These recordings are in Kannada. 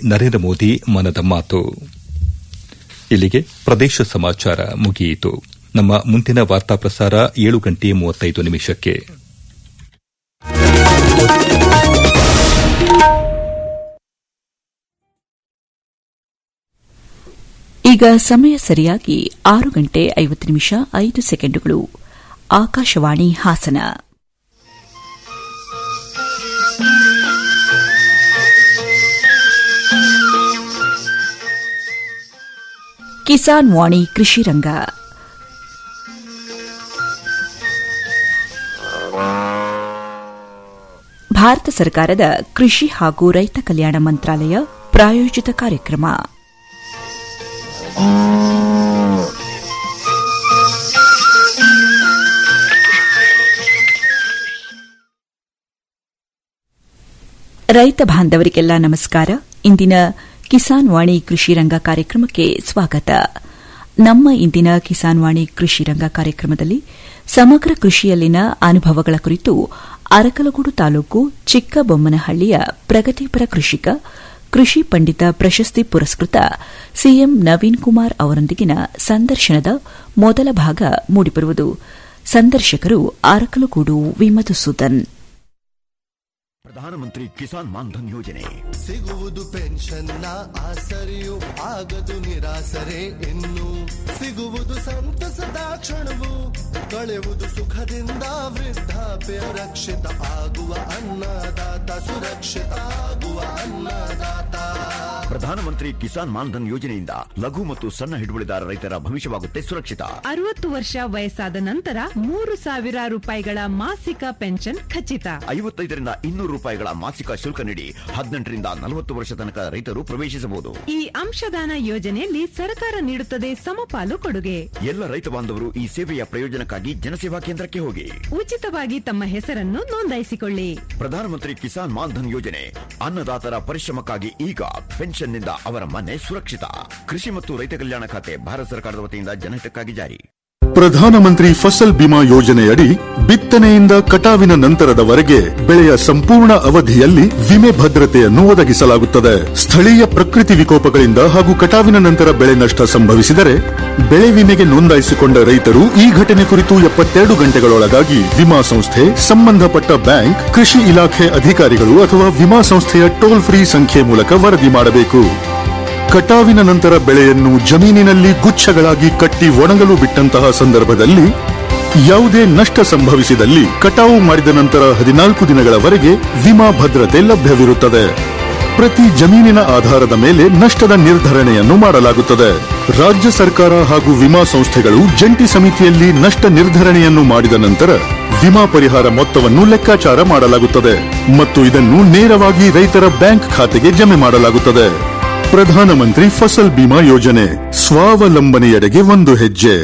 ನರೇಂದ್ರ ಮೋದಿ ಮನದ ಮಾತು ಇಲ್ಲಿಗೆ ಪ್ರದೇಶ ಸಮಾಚಾರ ಮುಗಿಯಿತು ನಮ್ಮ ಮುಂದಿನ ವಾರ್ತಾ ಪ್ರಸಾರ ಏಳು ಗಂಟೆ ಮೂವತ್ತೈದು ನಿಮಿಷಕ್ಕೆ ಈಗ ಸಮಯ ಸರಿಯಾಗಿ ಆರು ಗಂಟೆ ಐವತ್ತು ನಿಮಿಷ ಐದು ಸೆಕೆಂಡುಗಳು ಆಕಾಶವಾಣಿ ಹಾಸನ ಕಿಸಾನ್ ವಾಣಿ ಕೃಷಿ ರಂಗ ಭಾರತ ಸರ್ಕಾರದ ಕೃಷಿ ಹಾಗೂ ರೈತ ಕಲ್ಯಾಣ ಮಂತ್ರಾಲಯ ಪ್ರಾಯೋಜಿತ ಕಾರ್ಯಕ್ರಮ ರೈತ ಬಾಂಧವರಿಗೆಲ್ಲ ನಮಸ್ಕಾರ ಇಂದಿನ ಕಿಸಾನ್ ವಾಣಿ ಕೃಷಿ ರಂಗ ಕಾರ್ಯಕ್ರಮಕ್ಕೆ ಸ್ವಾಗತ ನಮ್ಮ ಇಂದಿನ ಕಿಸಾನ್ ವಾಣಿ ಕೃಷಿ ರಂಗ ಕಾರ್ಯಕ್ರಮದಲ್ಲಿ ಸಮಗ್ರ ಕೃಷಿಯಲ್ಲಿನ ಅನುಭವಗಳ ಕುರಿತು ಅರಕಲಗೂಡು ತಾಲೂಕು ಚಿಕ್ಕಬೊಮ್ಮನಹಳ್ಳಿಯ ಪ್ರಗತಿಪರ ಕೃಷಿಕ ಕೃಷಿ ಪಂಡಿತ ಪ್ರಶಸ್ತಿ ಪುರಸ್ಕೃತ ಸಿಎಂ ನವೀನ್ ಕುಮಾರ್ ಅವರೊಂದಿಗಿನ ಸಂದರ್ಶನದ ಮೊದಲ ಭಾಗ ಮೂಡಿಬರುವುದು ಸಂದರ್ಶಕರು ಅರಕಲಗೂಡು ವಿಮಧುಸೂದನ್ ಪ್ರಧಾನಮಂತ್ರಿ ಕಿಸಾನ್ ಮಾನ್ಧನ್ ಯೋಜನೆ ಸಿಗುವುದು ಪೆನ್ಷನ್ನ ಆಸರೆಯು ಆಗದು ನಿರಾಸರೆ ಇನ್ನು ಸಿಗುವುದು ಸಂತಸದ ಕ್ಷಣವು ಕಳೆಯುವುದು ಸುಖದಿಂದ ವೃದ್ಧಾಪ್ಯ ರಕ್ಷಿತ ಆಗುವ ಅನ್ನದಾತ ಸುರಕ್ಷಿತ ಆಗುವ ಅನ್ನದಾತ ಪ್ರಧಾನಮಂತ್ರಿ ಕಿಸಾನ್ ಮಾನ್ಧನ್ ಯೋಜನೆಯಿಂದ ಲಘು ಮತ್ತು ಸಣ್ಣ ಹಿಡುವಳಿದಾರ ರೈತರ ಭವಿಷ್ಯವಾಗುತ್ತೆ ಸುರಕ್ಷಿತ ಅರವತ್ತು ವರ್ಷ ವಯಸ್ಸಾದ ನಂತರ ಮೂರು ಸಾವಿರ ರೂಪಾಯಿಗಳ ಮಾಸಿಕ ಪೆನ್ಷನ್ ಖಚಿತ ಐವತ್ತೈದರಿಂದ ಇನ್ನೂರು ರೂಪಾಯಿಗಳ ಮಾಸಿಕ ಶುಲ್ಕ ನೀಡಿ ಹದಿನೆಂಟರಿಂದ ನಲವತ್ತು ವರ್ಷ ತನಕ ರೈತರು ಪ್ರವೇಶಿಸಬಹುದು ಈ ಅಂಶದಾನ ಯೋಜನೆಯಲ್ಲಿ ಸರ್ಕಾರ ನೀಡುತ್ತದೆ ಸಮಪಾಲು ಕೊಡುಗೆ ಎಲ್ಲ ರೈತ ಬಾಂಧವರು ಈ ಸೇವೆಯ ಪ್ರಯೋಜನಕ್ಕಾಗಿ ಜನಸೇವಾ ಕೇಂದ್ರಕ್ಕೆ ಹೋಗಿ ಉಚಿತವಾಗಿ ತಮ್ಮ ಹೆಸರನ್ನು ನೋಂದಾಯಿಸಿಕೊಳ್ಳಿ ಪ್ರಧಾನಮಂತ್ರಿ ಕಿಸಾನ್ ಮಾನ್ಧನ್ ಯೋಜನೆ ಅನ್ನದಾತರ ಪರಿಶ್ರಮಕ್ಕಾಗಿ ಈಗ ಪೆನ್ಷನ್ನಿಂದ ಅವರ ಮನೆ ಸುರಕ್ಷಿತ ಕೃಷಿ ಮತ್ತು ರೈತ ಕಲ್ಯಾಣ ಖಾತೆ ಭಾರತ ಸರ್ಕಾರದ ವತಿಯಿಂದ ಜನಹಿತಕ್ಕಾಗಿ ಜಾರಿ ಪ್ರಧಾನಮಂತ್ರಿ ಫಸಲ್ ಬಿಮಾ ಯೋಜನೆಯಡಿ ಬಿತ್ತನೆಯಿಂದ ಕಟಾವಿನ ನಂತರದವರೆಗೆ ಬೆಳೆಯ ಸಂಪೂರ್ಣ ಅವಧಿಯಲ್ಲಿ ವಿಮೆ ಭದ್ರತೆಯನ್ನು ಒದಗಿಸಲಾಗುತ್ತದೆ ಸ್ಥಳೀಯ ಪ್ರಕೃತಿ ವಿಕೋಪಗಳಿಂದ ಹಾಗೂ ಕಟಾವಿನ ನಂತರ ಬೆಳೆ ನಷ್ಟ ಸಂಭವಿಸಿದರೆ ಬೆಳೆ ವಿಮೆಗೆ ನೋಂದಾಯಿಸಿಕೊಂಡ ರೈತರು ಈ ಘಟನೆ ಕುರಿತು ಎಪ್ಪತ್ತೆರಡು ಗಂಟೆಗಳೊಳಗಾಗಿ ವಿಮಾ ಸಂಸ್ಥೆ ಸಂಬಂಧಪಟ್ಟ ಬ್ಯಾಂಕ್ ಕೃಷಿ ಇಲಾಖೆ ಅಧಿಕಾರಿಗಳು ಅಥವಾ ವಿಮಾ ಸಂಸ್ಥೆಯ ಟೋಲ್ ಫ್ರೀ ಸಂಖ್ಯೆ ಮೂಲಕ ವರದಿ ಮಾಡಬೇಕು ಕಟಾವಿನ ನಂತರ ಬೆಳೆಯನ್ನು ಜಮೀನಿನಲ್ಲಿ ಗುಚ್ಛಗಳಾಗಿ ಕಟ್ಟಿ ಒಣಗಲು ಬಿಟ್ಟಂತಹ ಸಂದರ್ಭದಲ್ಲಿ ಯಾವುದೇ ನಷ್ಟ ಸಂಭವಿಸಿದಲ್ಲಿ ಕಟಾವು ಮಾಡಿದ ನಂತರ ಹದಿನಾಲ್ಕು ದಿನಗಳವರೆಗೆ ವಿಮಾ ಭದ್ರತೆ ಲಭ್ಯವಿರುತ್ತದೆ ಪ್ರತಿ ಜಮೀನಿನ ಆಧಾರದ ಮೇಲೆ ನಷ್ಟದ ನಿರ್ಧರಣೆಯನ್ನು ಮಾಡಲಾಗುತ್ತದೆ ರಾಜ್ಯ ಸರ್ಕಾರ ಹಾಗೂ ವಿಮಾ ಸಂಸ್ಥೆಗಳು ಜಂಟಿ ಸಮಿತಿಯಲ್ಲಿ ನಷ್ಟ ನಿರ್ಧರಣೆಯನ್ನು ಮಾಡಿದ ನಂತರ ವಿಮಾ ಪರಿಹಾರ ಮೊತ್ತವನ್ನು ಲೆಕ್ಕಾಚಾರ ಮಾಡಲಾಗುತ್ತದೆ ಮತ್ತು ಇದನ್ನು ನೇರವಾಗಿ ರೈತರ ಬ್ಯಾಂಕ್ ಖಾತೆಗೆ ಜಮೆ ಮಾಡಲಾಗುತ್ತದೆ ಪ್ರಧಾನಮಂತ್ರಿ ಫಸಲ್ ಬಿಮಾ ಯೋಜನೆ ಸ್ವಾವಲಂಬನೆಯೆಡೆಗೆ ಒಂದು ಹೆಜ್ಜೆ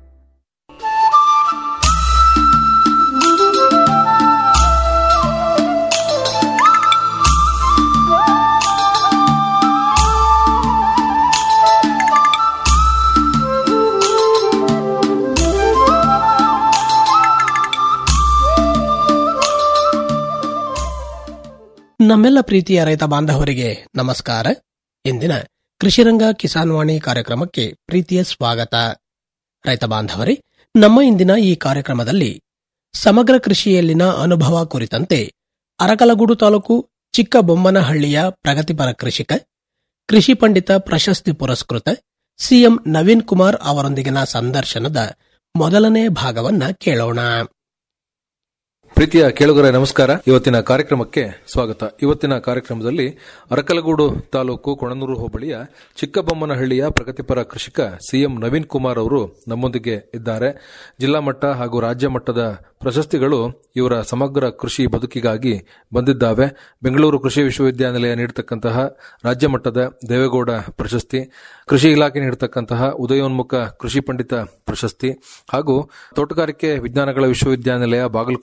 ನಮ್ಮೆಲ್ಲ ಪ್ರೀತಿಯ ರೈತ ಬಾಂಧವರಿಗೆ ನಮಸ್ಕಾರ ಇಂದಿನ ಕೃಷಿರಂಗ ಕಿಸಾನ್ ವಾಣಿ ಕಾರ್ಯಕ್ರಮಕ್ಕೆ ಪ್ರೀತಿಯ ಸ್ವಾಗತ ರೈತ ಬಾಂಧವರೇ ನಮ್ಮ ಇಂದಿನ ಈ ಕಾರ್ಯಕ್ರಮದಲ್ಲಿ ಸಮಗ್ರ ಕೃಷಿಯಲ್ಲಿನ ಅನುಭವ ಕುರಿತಂತೆ ಅರಕಲಗೂಡು ತಾಲೂಕು ಚಿಕ್ಕಬೊಮ್ಮನಹಳ್ಳಿಯ ಪ್ರಗತಿಪರ ಕೃಷಿಕ ಕೃಷಿ ಪಂಡಿತ ಪ್ರಶಸ್ತಿ ಪುರಸ್ಕೃತ ಸಿಎಂ ನವೀನ್ ಕುಮಾರ್ ಅವರೊಂದಿಗಿನ ಸಂದರ್ಶನದ ಮೊದಲನೇ ಭಾಗವನ್ನ ಕೇಳೋಣ ಪ್ರೀತಿಯ ಕೇಳುಗರ ನಮಸ್ಕಾರ ಇವತ್ತಿನ ಕಾರ್ಯಕ್ರಮಕ್ಕೆ ಸ್ವಾಗತ ಇವತ್ತಿನ ಕಾರ್ಯಕ್ರಮದಲ್ಲಿ ಅರಕಲಗೂಡು ತಾಲೂಕು ಕೊಣನೂರು ಹೋಬಳಿಯ ಚಿಕ್ಕಬೊಮ್ಮನಹಳ್ಳಿಯ ಪ್ರಗತಿಪರ ಕೃಷಿಕ ಸಿಎಂ ನವೀನ್ ಕುಮಾರ್ ಅವರು ನಮ್ಮೊಂದಿಗೆ ಇದ್ದಾರೆ ಜಿಲ್ಲಾ ಮಟ್ಟ ಹಾಗೂ ರಾಜ್ಯ ಮಟ್ಟದ ಪ್ರಶಸ್ತಿಗಳು ಇವರ ಸಮಗ್ರ ಕೃಷಿ ಬದುಕಿಗಾಗಿ ಬಂದಿದ್ದಾವೆ ಬೆಂಗಳೂರು ಕೃಷಿ ವಿಶ್ವವಿದ್ಯಾನಿಲಯ ನೀಡತಕ್ಕಂತಹ ರಾಜ್ಯ ಮಟ್ಟದ ದೇವೇಗೌಡ ಪ್ರಶಸ್ತಿ ಕೃಷಿ ಇಲಾಖೆ ನೀಡತಕ್ಕಂತಹ ಉದಯೋನ್ಮುಖ ಕೃಷಿ ಪಂಡಿತ ಪ್ರಶಸ್ತಿ ಹಾಗೂ ತೋಟಗಾರಿಕೆ ವಿಜ್ಞಾನಗಳ ವಿಶ್ವವಿದ್ಯಾನಿಲಯ ಬಾಗಲಕೋಟೆ ಇವರು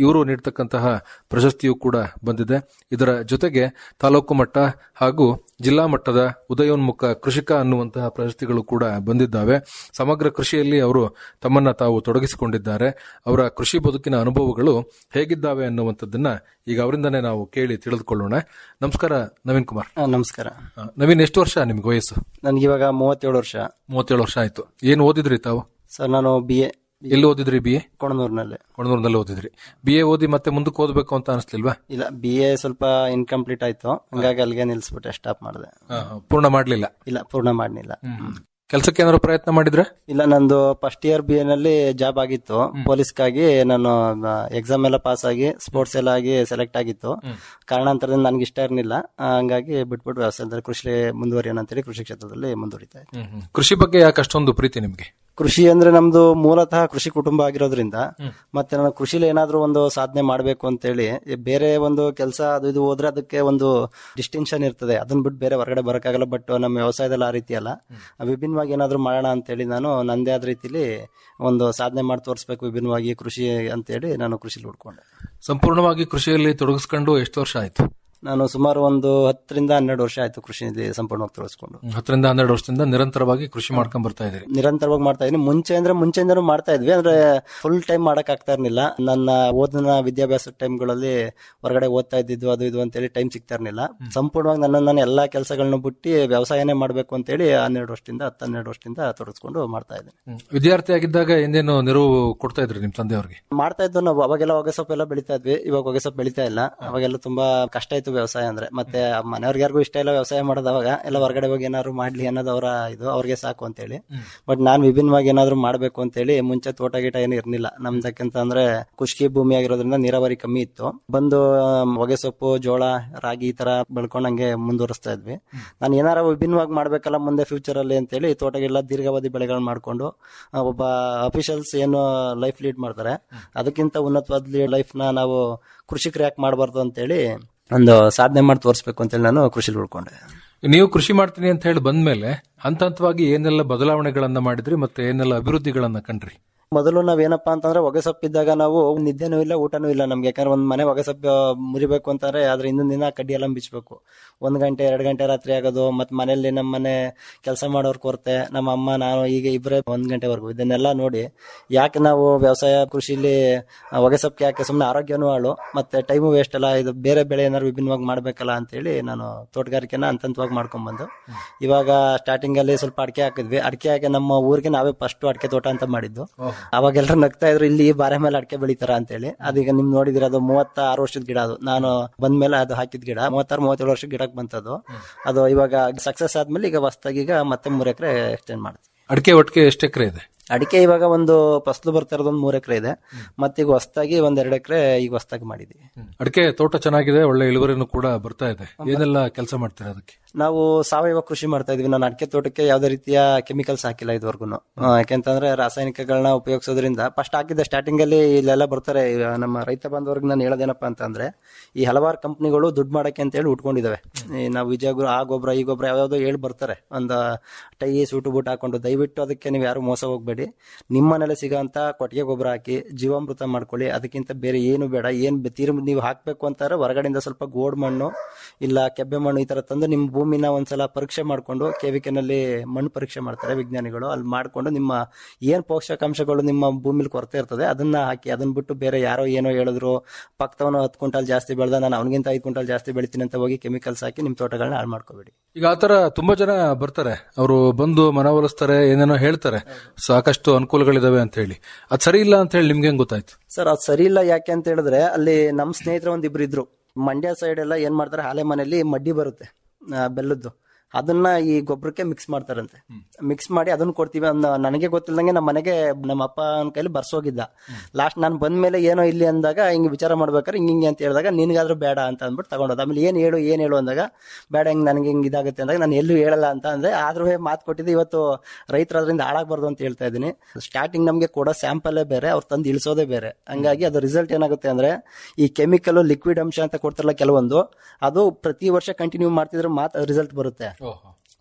ಇವರು ನೀಡತಕ್ಕಂತಹ ಪ್ರಶಸ್ತಿಯೂ ಕೂಡ ಬಂದಿದೆ ಇದರ ಜೊತೆಗೆ ತಾಲೂಕು ಮಟ್ಟ ಹಾಗೂ ಜಿಲ್ಲಾ ಮಟ್ಟದ ಉದಯೋನ್ಮುಖ ಕೃಷಿಕ ಅನ್ನುವಂತಹ ಪ್ರಶಸ್ತಿಗಳು ಕೂಡ ಬಂದಿದ್ದಾವೆ ಸಮಗ್ರ ಕೃಷಿಯಲ್ಲಿ ಅವರು ತಮ್ಮನ್ನ ತಾವು ತೊಡಗಿಸಿಕೊಂಡಿದ್ದಾರೆ ಅವರ ಕೃಷಿ ಬದುಕಿನ ಅನುಭವಗಳು ಹೇಗಿದ್ದಾವೆ ಅನ್ನುವಂಥದ್ದನ್ನ ಈಗ ಅವರಿಂದನೇ ನಾವು ಕೇಳಿ ತಿಳಿದುಕೊಳ್ಳೋಣ ನಮಸ್ಕಾರ ನವೀನ್ ಕುಮಾರ್ ಆ, ನಮಸ್ಕಾರ ಆ, ನವೀನ್ ಎಷ್ಟು ವರ್ಷ ನಿಮ್ಗೆ ವಯಸ್ಸು ನನಗಿವಾಗ ಮೂವತ್ತೇಳು ವರ್ಷ ಮೂವತ್ತೇಳು ವರ್ಷ ಆಯ್ತು ಏನ್ ಓದಿದ್ರಿ ತಾವು ಸರ್ ನಾನು ಬಿ ಎ ಎಲ್ಲಿ ಓದಿದ್ರಿ ಬಿ ಎ ಕೊಣನೂರಿನಲ್ಲಿ ಕೊಣನೂರಿನಲ್ಲಿ ಓದಿದ್ರಿ ಬಿ ಎ ಓದಿ ಮತ್ತೆ ಮುಂದಕ್ಕೆ ಓದಬೇಕು ಅಂತ ಅನಿಸ್ಲಿಲ್ವಾ ಇಲ್ಲ ಬಿ ಎ ಸ್ವಲ್ಪ ಇನ್ಕಂಪ್ಲೀಟ್ ಆಯ್ತು ಹಂಗಾಗಿ ಅಲ್ಲಿಗೆ ನಿಲ್ಸ್ಬಿಟ್ಟೆ ಸ್ಟಾಪ್ ಮಾಡಿದೆ ಪೂರ್ಣ ಮಾಡ್ಲಿಲ್ಲ ಇಲ್ಲ ಪೂರ್ಣ ಮಾಡಲಿಲ್ಲ ಕೆಲಸಕ್ಕೆ ಏನಾದ್ರು ಪ್ರಯತ್ನ ಮಾಡಿದ್ರೆ ಇಲ್ಲ ನಂದು ಫಸ್ಟ್ ಇಯರ್ ಬಿ ಎ ನಲ್ಲಿ ಜಾಬ್ ಆಗಿತ್ತು ಪೊಲೀಸ್ಗಾಗಿ ನಾನು ಎಕ್ಸಾಮ್ ಎಲ್ಲ ಪಾಸ್ ಆಗಿ ಸ್ಪೋರ್ಟ್ಸ್ ಎಲ್ಲ ಆಗಿ ಸೆಲೆಕ್ಟ್ ಆಗಿತ್ತು ಕಾರಣಾಂತರದಿಂದ ನನಗೆ ಇಷ್ಟ ಇರಲಿಲ್ಲ ಹಂಗಾಗಿ ಬಿಟ್ಬಿಟ್ಟು ವ್ಯವಸಾಯದಲ್ಲಿ ಕೃಷಿ ಮುಂದುವರಿಯೋಣ ಅಂತೇಳಿ ಕೃಷಿ ಕ್ಷೇತ್ರದಲ್ಲಿ ಮುಂದುವರಿತಾ ಇದ್ದೆ ಕೃಷಿ ಬಗ್ಗೆ ಯಾಕೆ ಅಷ್ಟೊಂದು ಪ್ರೀತಿ ನಿಮ್ಗೆ ಕೃಷಿ ಅಂದ್ರೆ ನಮ್ದು ಮೂಲತಃ ಕೃಷಿ ಕುಟುಂಬ ಆಗಿರೋದ್ರಿಂದ ಮತ್ತೆ ನಾನು ಕೃಷಿಲಿ ಏನಾದ್ರೂ ಒಂದು ಸಾಧನೆ ಮಾಡಬೇಕು ಅಂತೇಳಿ ಬೇರೆ ಒಂದು ಕೆಲಸ ಅದು ಇದು ಹೋದ್ರೆ ಅದಕ್ಕೆ ಒಂದು ಡಿಸ್ಟಿಂಕ್ಷನ್ ಇರ್ತದೆ ಅದನ್ನ ಬಿಟ್ಟು ಬೇರೆ ಹೊರಗಡೆ ಬರೋಕ್ಕಾಗಲ್ಲ ಬಟ್ ನಮ್ಮ ವ್ಯವಸಾಯದಲ್ಲಿ ಆ ರೀತಿ ಅಲ್ಲ ವಿಭಿನ್ನವಾಗಿ ಏನಾದ್ರೂ ಮಾಡೋಣ ಅಂತೇಳಿ ನಾನು ನಂದೇ ಆದ ರೀತಿಲಿ ಒಂದು ಸಾಧನೆ ಮಾಡಿ ತೋರಿಸ್ಬೇಕು ವಿಭಿನ್ನವಾಗಿ ಕೃಷಿ ಅಂತೇಳಿ ನಾನು ಕೃಷಿಲಿ ಹುಡ್ಕೊಂಡೆ ಸಂಪೂರ್ಣವಾಗಿ ಕೃಷಿಯಲ್ಲಿ ತೊಡಗಿಸ್ಕೊಂಡು ಎಷ್ಟು ವರ್ಷ ಆಯ್ತು ನಾನು ಸುಮಾರು ಒಂದು ಹತ್ತರಿಂದ ಹನ್ನೆರಡು ವರ್ಷ ಆಯ್ತು ಕೃಷಿಯಲ್ಲಿ ಸಂಪೂರ್ಣವಾಗಿ ತೊಡಗಿಸ್ಕೊಂಡು ಹತ್ತರಿಂದ ಹನ್ನೆರಡು ವರ್ಷದಿಂದ ನಿರಂತರವಾಗಿ ಕೃಷಿ ಮಾಡ್ಕೊಂಡ್ ಬರ್ತಾ ಇದ್ದೀರಿ ನಿರಂತರವಾಗಿ ಮಾಡ್ತಾ ಇದೀನಿ ಮುಂಚೆ ಅಂದ್ರೆ ಮುಂಚೆಯಿಂದನೂ ಮಾಡ್ತಾ ಇದ್ವಿ ಅಂದ್ರೆ ಫುಲ್ ಟೈಮ್ ಮಾಡಕ್ ಆಗ್ತಾ ಇರ್ಲಿಲ್ಲ ನನ್ನ ಓದಿನ ವಿದ್ಯಾಭ್ಯಾಸ ಟೈಮ್ಗಳಲ್ಲಿ ಹೊರಗಡೆ ಓದ್ತಾ ಇದ್ದಿದ್ದು ಅದು ಇದು ಅಂತೇಳಿ ಟೈಮ್ ಸಿಗ್ತಾ ಇರ್ಲಿಲ್ಲ ಸಂಪೂರ್ಣವಾಗಿ ನನ್ನ ನಾನು ಎಲ್ಲಾ ಕೆಲಸಗಳನ್ನ ಬಿಟ್ಟು ವ್ಯವಸಾಯನೇ ಮಾಡ್ಬೇಕು ಅಂತೇಳಿ ಹನ್ನೆರಡು ವರ್ಷದಿಂದ ಹತ್ತು ಹನ್ನೆರಡು ವರ್ಷದಿಂದ ತೊಡಗಿಸ್ಕೊಂಡು ಮಾಡ್ತಾ ಇದ್ದೀನಿ ವಿದ್ಯಾರ್ಥಿ ಆಗಿದ್ದಾಗ ಏನೇನು ನೆರವು ಕೊಡ್ತಾ ಇದ್ರಿ ನಿಮ್ ತಂದೆಯವ್ರಿಗೆ ಮಾಡ್ತಾ ಇದ್ದು ನಾವು ಅವಾಗೆಲ್ಲ ಹೊಗೆ ಸೊಪ್ಪು ಎಲ್ಲ ಬೆಳಿತಾ ಇದ್ವಿ ಇವಾಗ ಹೊಗೆ ಸೊಪ್ಪು ಬೆಳಿತಾ ಇಲ್ಲ ಅವಾಗೆಲ್ಲ ತುಂಬಾ ಕಷ್ಟ ಇತ್ತು ವ್ಯವಸಾಯ ಅಂದ್ರೆ ಮತ್ತೆ ಮನೆಯವ್ರಿಗೆ ಯಾರಿಗೂ ಇಷ್ಟ ಇಲ್ಲ ವ್ಯವಸಾಯ ಮಾಡೋದು ಅವಾಗ ಎಲ್ಲ ಹೊರಗಡೆ ಹೋಗಿ ಏನಾದ್ರು ಮಾಡ್ಲಿ ಅನ್ನೋದು ಅವರ ಇದು ಅವ್ರಿಗೆ ಸಾಕು ಅಂತೇಳಿ ಬಟ್ ನಾನ್ ವಿಭಿನ್ನವಾಗಿ ಏನಾದ್ರು ಮಾಡ್ಬೇಕು ಅಂತೇಳಿ ಮುಂಚೆ ತೋಟ ಗೀಟ ಏನು ಇರ್ಲಿಲ್ಲ ನಮ್ದಕ್ಕಿಂತ ಅಂದ್ರೆ ಖುಷ್ಕಿ ಭೂಮಿ ಆಗಿರೋದ್ರಿಂದ ನೀರಾವರಿ ಕಮ್ಮಿ ಇತ್ತು ಬಂದು ಆಮ್, ಹೊಗೆ ಸೊಪ್ಪು ಜೋಳ ರಾಗಿ ಈ ತರ ಬೆಳ್ಕೊಂಡು ಹಂಗೆ ಮುಂದುವರಿಸ್ತಾ ಇದ್ವಿ ನಾನು ಏನಾರ ವಿಭಿನ್ನವಾಗಿ ಮಾಡ್ಬೇಕಲ್ಲ ಮುಂದೆ ಫ್ಯೂಚರ್ ಅಲ್ಲಿ ಅಂತೇಳಿ ತೋಟಗೆಲ್ಲ ದೀರ್ಘಾವಧಿ ಬೆಳೆಗಳನ್ನ ಮಾಡ್ಕೊಂಡು ಆ, ಒಬ್ಬ ಅಫಿಷಿಯಲ್ಸ್ ಏನು ಲೈಫ್ ಲೀಡ್ ಮಾಡ್ತಾರೆ ಅದಕ್ಕಿಂತ ಉನ್ನತವಾದ ಲೈಫ್ ನ ನಾವು ಕೃಷಿಕರು ಯಾಕೆ ಮಾಡಬಾರ್ದು ಅಂತೇಳಿ ಒಂದು ಸಾಧನೆ ಮಾಡಿ ತೋರಿಸ್ಬೇಕು ಅಂತೇಳಿ ನಾನು ಕೃಷಿಲಿ ಉಳ್ಕೊಂಡೆ ನೀವು ಕೃಷಿ ಮಾಡ್ತೀನಿ ಅಂತ ಹೇಳಿ ಬಂದ್ಮೇಲೆ ಹಂತ ಹಂತವಾಗಿ ಏನೆಲ್ಲ ಬದಲಾವಣೆಗಳನ್ನ ಮಾಡಿದ್ರಿ ಮತ್ತೆ ಏನೆಲ್ಲ ಅಭಿವೃದ್ಧಿಗಳನ್ನ ಕಂಡ್ರಿ ಮೊದಲು ನಾವೇನಪ್ಪಾ ಅಂತಂದ್ರೆ ಹೊಗೆ ಸೊಪ್ಪಿದ್ದಾಗ ನಾವು ನಿದ್ದೆನೂ ಇಲ್ಲ ಊಟನೂ ಇಲ್ಲ ನಮ್ಗೆ ಯಾಕಂದ್ರೆ ಒಂದ್ ಮನೆ ಹೊಗೆ ಸೊಪ್ಪು ಮುರಿಬೇಕು ಅಂತಂದ್ರೆ ಅದ್ರ ಹಿಂದಿನ ದಿನ ಕಡ್ಡಿ ಎಲ್ಲ ಬಿಚ್ಚಬೇಕು ಒಂದ್ ಗಂಟೆ ಎರಡು ಗಂಟೆ ರಾತ್ರಿ ಆಗೋದು ಮತ್ ಮನೆಯಲ್ಲಿ ನಮ್ಮ ಮನೆ ಕೆಲಸ ಮಾಡೋರ್ ಕೊರತೆ ನಮ್ಮ ಅಮ್ಮ ನಾನು ಈಗ ಇಬ್ಬರೇ ಒಂದ್ ಗಂಟೆವರೆಗೂ ಇದನ್ನೆಲ್ಲ ನೋಡಿ ಯಾಕೆ ನಾವು ವ್ಯವಸಾಯ ಕೃಷಿಲಿ ಆ, ಹೊಗೆ ಸೊಪ್ಪಿಗೆ ಯಾಕೆ ಸುಮ್ಮನೆ ಆರೋಗ್ಯನೂ ಹಾಳು ಮತ್ತೆ ಟೈಮು ವೇಸ್ಟ್ ಅಲ್ಲ ಇದು ಬೇರೆ ಬೆಳೆ ಏನಾದ್ರು ವಿಭಿನ್ನವಾಗಿ ಮಾಡ್ಬೇಕಲ್ಲ ಅಂತೇಳಿ ನಾನು ತೋಟಗಾರಿಕೆನ ಹಂತ ಹಂತವಾಗಿ ಮಾಡ್ಕೊಂಡ್ಬಂದು ಇವಾಗ ಸ್ಟಾರ್ಟಿಂಗ್ ಅಲ್ಲಿ ಸ್ವಲ್ಪ ಅಡಿಕೆ ಹಾಕಿದ್ವಿ ಅಡಿಕೆ ಹಾಕಿ ನಮ್ಮ ಊರಿಗೆ ನಾವೇ ಫಸ್ಟ್ ಅಡಿಕೆ ತೋಟ ಅಂತ ಮಾಡಿದ್ದು ಅವಾಗ ಎಲ್ಲರೂ ನಗ್ತಾ ಇದ್ರು ಇಲ್ಲಿ ಬಾರೆ ಮೇಲೆ ಅಡಿಕೆ ಬೆಳಿತಾರ ಅಂತೇಳಿ ಅದೀಗ ನಿಮ್ ನೋಡಿದಿರ ಅದು ಮೂವತ್ತ ಆರು ವರ್ಷದ ಗಿಡ ಅದು ನಾನು ಬಂದ್ಮೇಲೆ ಅದು ಹಾಕಿದ ಗಿಡ ಮೂವತ್ತಾರು ಮೂವತ್ತೇಳು ವರ್ಷದ ಗಿಡಕ್ಕೆ ಬಂತದು ಅದು ಇವಾಗ ಸಕ್ಸಸ್ ಆದ್ಮೇಲೆ ಈಗ ಹೊಸ್ದಾಗಿ ಈಗ ಮತ್ತೆ ಮೂರ್ ಎಕರೆ ಎಕ್ಸ್ಟೆಂಡ್ ಮಾಡ್ತೀವಿ ಅಡಿಕೆ ಒಟ್ಟಿಗೆ ಎಷ್ಟು ಎಕರೆ ಇದೆ ಅಡಿಕೆ ಇವಾಗ ಒಂದು ಫಸಲು ಬರ್ತಾ ಇರೋದು ಒಂದು ಮೂರ್ ಎಕರೆ ಇದೆ ಮತ್ತೀಗ ಹೊಸ್ದಾಗಿ ಒಂದ್ ಎರಡು ಎಕರೆ ಈಗ ಹೊಸ್ದಾಗಿ ಮಾಡಿದ್ವಿ ಅಡಿಕೆ ತೋಟ ಚೆನ್ನಾಗಿದೆ ಒಳ್ಳೆ ಇಳುವರಿನೂ ಕೂಡ ಬರ್ತಾ ಇದೆ ಏನೆಲ್ಲ ಕೆಲಸ ಮಾಡ್ತೀರಾ ಅದಕ್ಕೆ ನಾವು ಸಾವಯವ ಕೃಷಿ ಮಾಡ್ತಾ ಇದೀವಿ ನಾನು ಅಡಿಕೆ ತೋಟಕ್ಕೆ ಯಾವ್ದೇ ರೀತಿಯ ಕೆಮಿಕಲ್ಸ್ ಹಾಕಿಲ್ಲ ಇದುವರೆಗೂ ಯಾಕೆಂತಂದ್ರೆ ರಾಸಾಯನಿಕಗಳನ್ನ ಉಪಯೋಗಿಸೋದ್ರಿಂದ ಫಸ್ಟ್ ಹಾಕಿದ್ದೆ ಸ್ಟಾರ್ಟಿಂಗ್ ಅಲ್ಲಿ ಇಲ್ಲೆಲ್ಲ ಬರ್ತಾರೆ ಈ ನಮ್ಮ ರೈತ ಬಾಂಧವರಿಗೆ ನಾನು ಹೇಳೋದೇನಪ್ಪ ಅಂತಂದ್ರೆ ಈ ಹಲವಾರು ಕಂಪ್ನಿಗಳು ದುಡ್ಡು ಮಾಡಕ್ಕೆ ಅಂತ ಹೇಳಿ ಉಟ್ಕೊಂಡಿದಾವೆ ಈ ನಾವು ವಿಜಯ ಗುರು ಆ ಗೊಬ್ಬರ ಈ ಗೊಬ್ಬರ ಯಾವ್ಯಾವ್ದೋ ಹೇಳಿ ಬರ್ತಾರೆ ಒಂದು ಟೈ ಸೂಟು ಬೂಟ್ ಹಾಕೊಂಡು ದಯವಿಟ್ಟು ಅದಕ್ಕೆ ನೀವು ಯಾರು ಮೋಸ ಹೋಗ್ಬೇಡಿ ನಿಮ್ಮ ಮನೇಲಿ ಸಿಗೋಂತ ಕೊಟ್ಟಿಗೆ ಗೊಬ್ಬರ ಹಾಕಿ ಜೀವಾಮೃತ ಮಾಡ್ಕೊಳ್ಳಿ ಅದಕ್ಕಿಂತ ಬೇರೆ ಏನು ಬೇಡ ಏನ್ ಬೆ- ತೀರ್ ನೀವು ಹಾಕ್ಬೇಕು ಅಂತಾರೆ ಹೊರಗಡೆಯಿಂದ ಸ್ವಲ್ಪ ಗೋಡ್ ಮಣ್ಣು ಇಲ್ಲ ಕೆಬ್ಬೆ ಮಣ್ಣು ಈ ತರ ತಂದು ನಿಮ್ಮ ಭೂಮಿನ ಒಂದ್ಸಲ ಪರೀಕ್ಷೆ ಮಾಡ್ಕೊಂಡು ಕೆವಿಕೆನಲ್ಲಿ ಮಣ್ಣು ಪರೀಕ್ಷೆ ಮಾಡ್ತಾರೆ ವಿಜ್ಞಾನಿಗಳು ಅಲ್ಲಿ ಮಾಡ್ಕೊಂಡು ನಿಮ್ಮ ಏನ್ ಪೋಷಕಾಂಶಗಳು ನಿಮ್ಮ ಭೂಮಿಲಿ ಕೊರತೆ ಇರ್ತದೆ ಅದನ್ನ ಹಾಕಿ ಅದನ್ನ ಬಿಟ್ಟು ಬೇರೆ ಯಾರೋ ಏನೋ ಹೇಳಿದ್ರು ಪಕ್ಕದವನು ಹತ್ತು ಕ್ವಿಂಟಲ್ ಜಾಸ್ತಿ ಬೆಳೆದ ನಾನು ಅವನಿಗಿಂತ ಐದು ಕ್ವಿಂಟಲ್ ಜಾಸ್ತಿ ಬೆಳಿತೀನಿ ಅಂತ ಹೋಗಿ ಕೆಮಿಕಲ್ಸ್ ಹಾಕಿ ನಿಮ್ಮ ತೋಟಗಳನ್ನ ಹಾಳು ಮಾಡ್ಕೋಬೇಡಿ ಈಗ ಆತರ ತುಂಬಾ ಜನ ಬರ್ತಾರೆ ಅವರು ಬಂದು ಮನವೊಲಿಸ್ತಾರೆ ಏನೇನೋ ಹೇಳ್ತಾರೆ ಸಾಕಷ್ಟು ಅನುಕೂಲಗಳಿದಾವೆ ಅಂತ ಹೇಳಿ ಅದ್ ಸರಿ ಇಲ್ಲ ಅಂತ ಹೇಳಿ ನಿಮ್ಗೆ ಹೆಂಗ್ ಗೊತ್ತಾಯ್ತು ಸರ್ ಅದು ಸರಿ ಇಲ್ಲ ಯಾಕೆ ಅಂತ ಹೇಳಿದ್ರೆ ಅಲ್ಲಿ ನಮ್ಮ ಸ್ನೇಹಿತರು ಒಂದಿಬ್ರು ಇದ್ರು ಮಂಡ್ಯ ಸೈಡ್ ಎಲ್ಲ ಏನ್ ಮಾಡ್ತಾರೆ ಹಾಲೆ ಮನೆಯಲ್ಲಿ ಮಡ್ಡಿ ಬರುತ್ತೆ ಆ, ಬೆಲ್ಲದ್ದು ಅದನ್ನ ಈ ಗೊಬ್ಬರಕ್ಕೆ ಮಿಕ್ಸ್ ಮಾಡ್ತಾರಂತೆ ಮಿಕ್ಸ್ ಮಾಡಿ ಅದನ್ನ ಕೊಡ್ತೀವಿ ಅಂದ ನನಗೆ ಗೊತ್ತಿಲ್ದಂಗೆ ನಮ್ಮ ಮನೆಗೆ ನಮ್ಮ ಅಪ್ಪ ಕೈಲಿ ಬರ್ಸೋಗಿದ್ದ ಲಾಸ್ಟ್ ನಾನು ಬಂದ್ಮೇಲೆ ಏನೋ ಇಲ್ಲಿ ಅಂದಾಗ ಹಿಂಗ್ ವಿಚಾರ ಮಾಡ್ಬೇಕಾದ್ರೆ ಹಿಂಗ್ ಹಿಂಗೆ ಅಂತ ಹೇಳಿದಾಗ ನಿನ್ಗಾದ್ರೂ ಬೇಡ ಅಂತ ಅಂದ್ಬಿಟ್ಟು ತಗೊಂಡೋದ ಆಮೇಲೆ ಏನ್ ಹೇಳು ಏನ್ ಹೇಳು ಅಂದಾಗ ಬೇಡ ಹಿಂಗ್ ನನಗೆ ಹಿಂಗ್ ಇದಾಗುತ್ತೆ ಅಂದಾಗ ನಾನು ಎಲ್ಲೂ ಹೇಳಲ್ಲ ಅಂತ ಅಂದ್ರೆ ಆದ್ರೂ ಮಾತು ಕೊಟ್ಟಿದ್ದು ಇವತ್ತು ರೈತರು ಅದರಿಂದ ಹಾಳಾಗಬಾರ್ದು ಅಂತ ಹೇಳ್ತಾ ಇದ್ದೀನಿ ಸ್ಟಾರ್ಟಿಂಗ್ ನಮಗೆ ಕೊಡೋ ಸ್ಯಾಂಪಲ್ಲೇ ಬೇರೆ ಅವ್ರು ತಂದು ಇಳಿಸೋದೇ ಬೇರೆ ಹಂಗಾಗಿ ಅದು ರಿಸಲ್ಟ್ ಏನಾಗುತ್ತೆ ಅಂದ್ರೆ ಈ ಕೆಮಿಕಲ್ ಲಿಕ್ವಿಡ್ ಅಂಶ ಅಂತ ಕೊಡ್ತಾರಲ್ಲ ಕೆಲವೊಂದು ಅದು ಪ್ರತಿ ವರ್ಷ ಕಂಟಿನ್ಯೂ ಮಾಡ್ತಿದ್ರೆ ಮಾತ್ರ ರಿಸಲ್ಟ್ ಬರುತ್ತೆ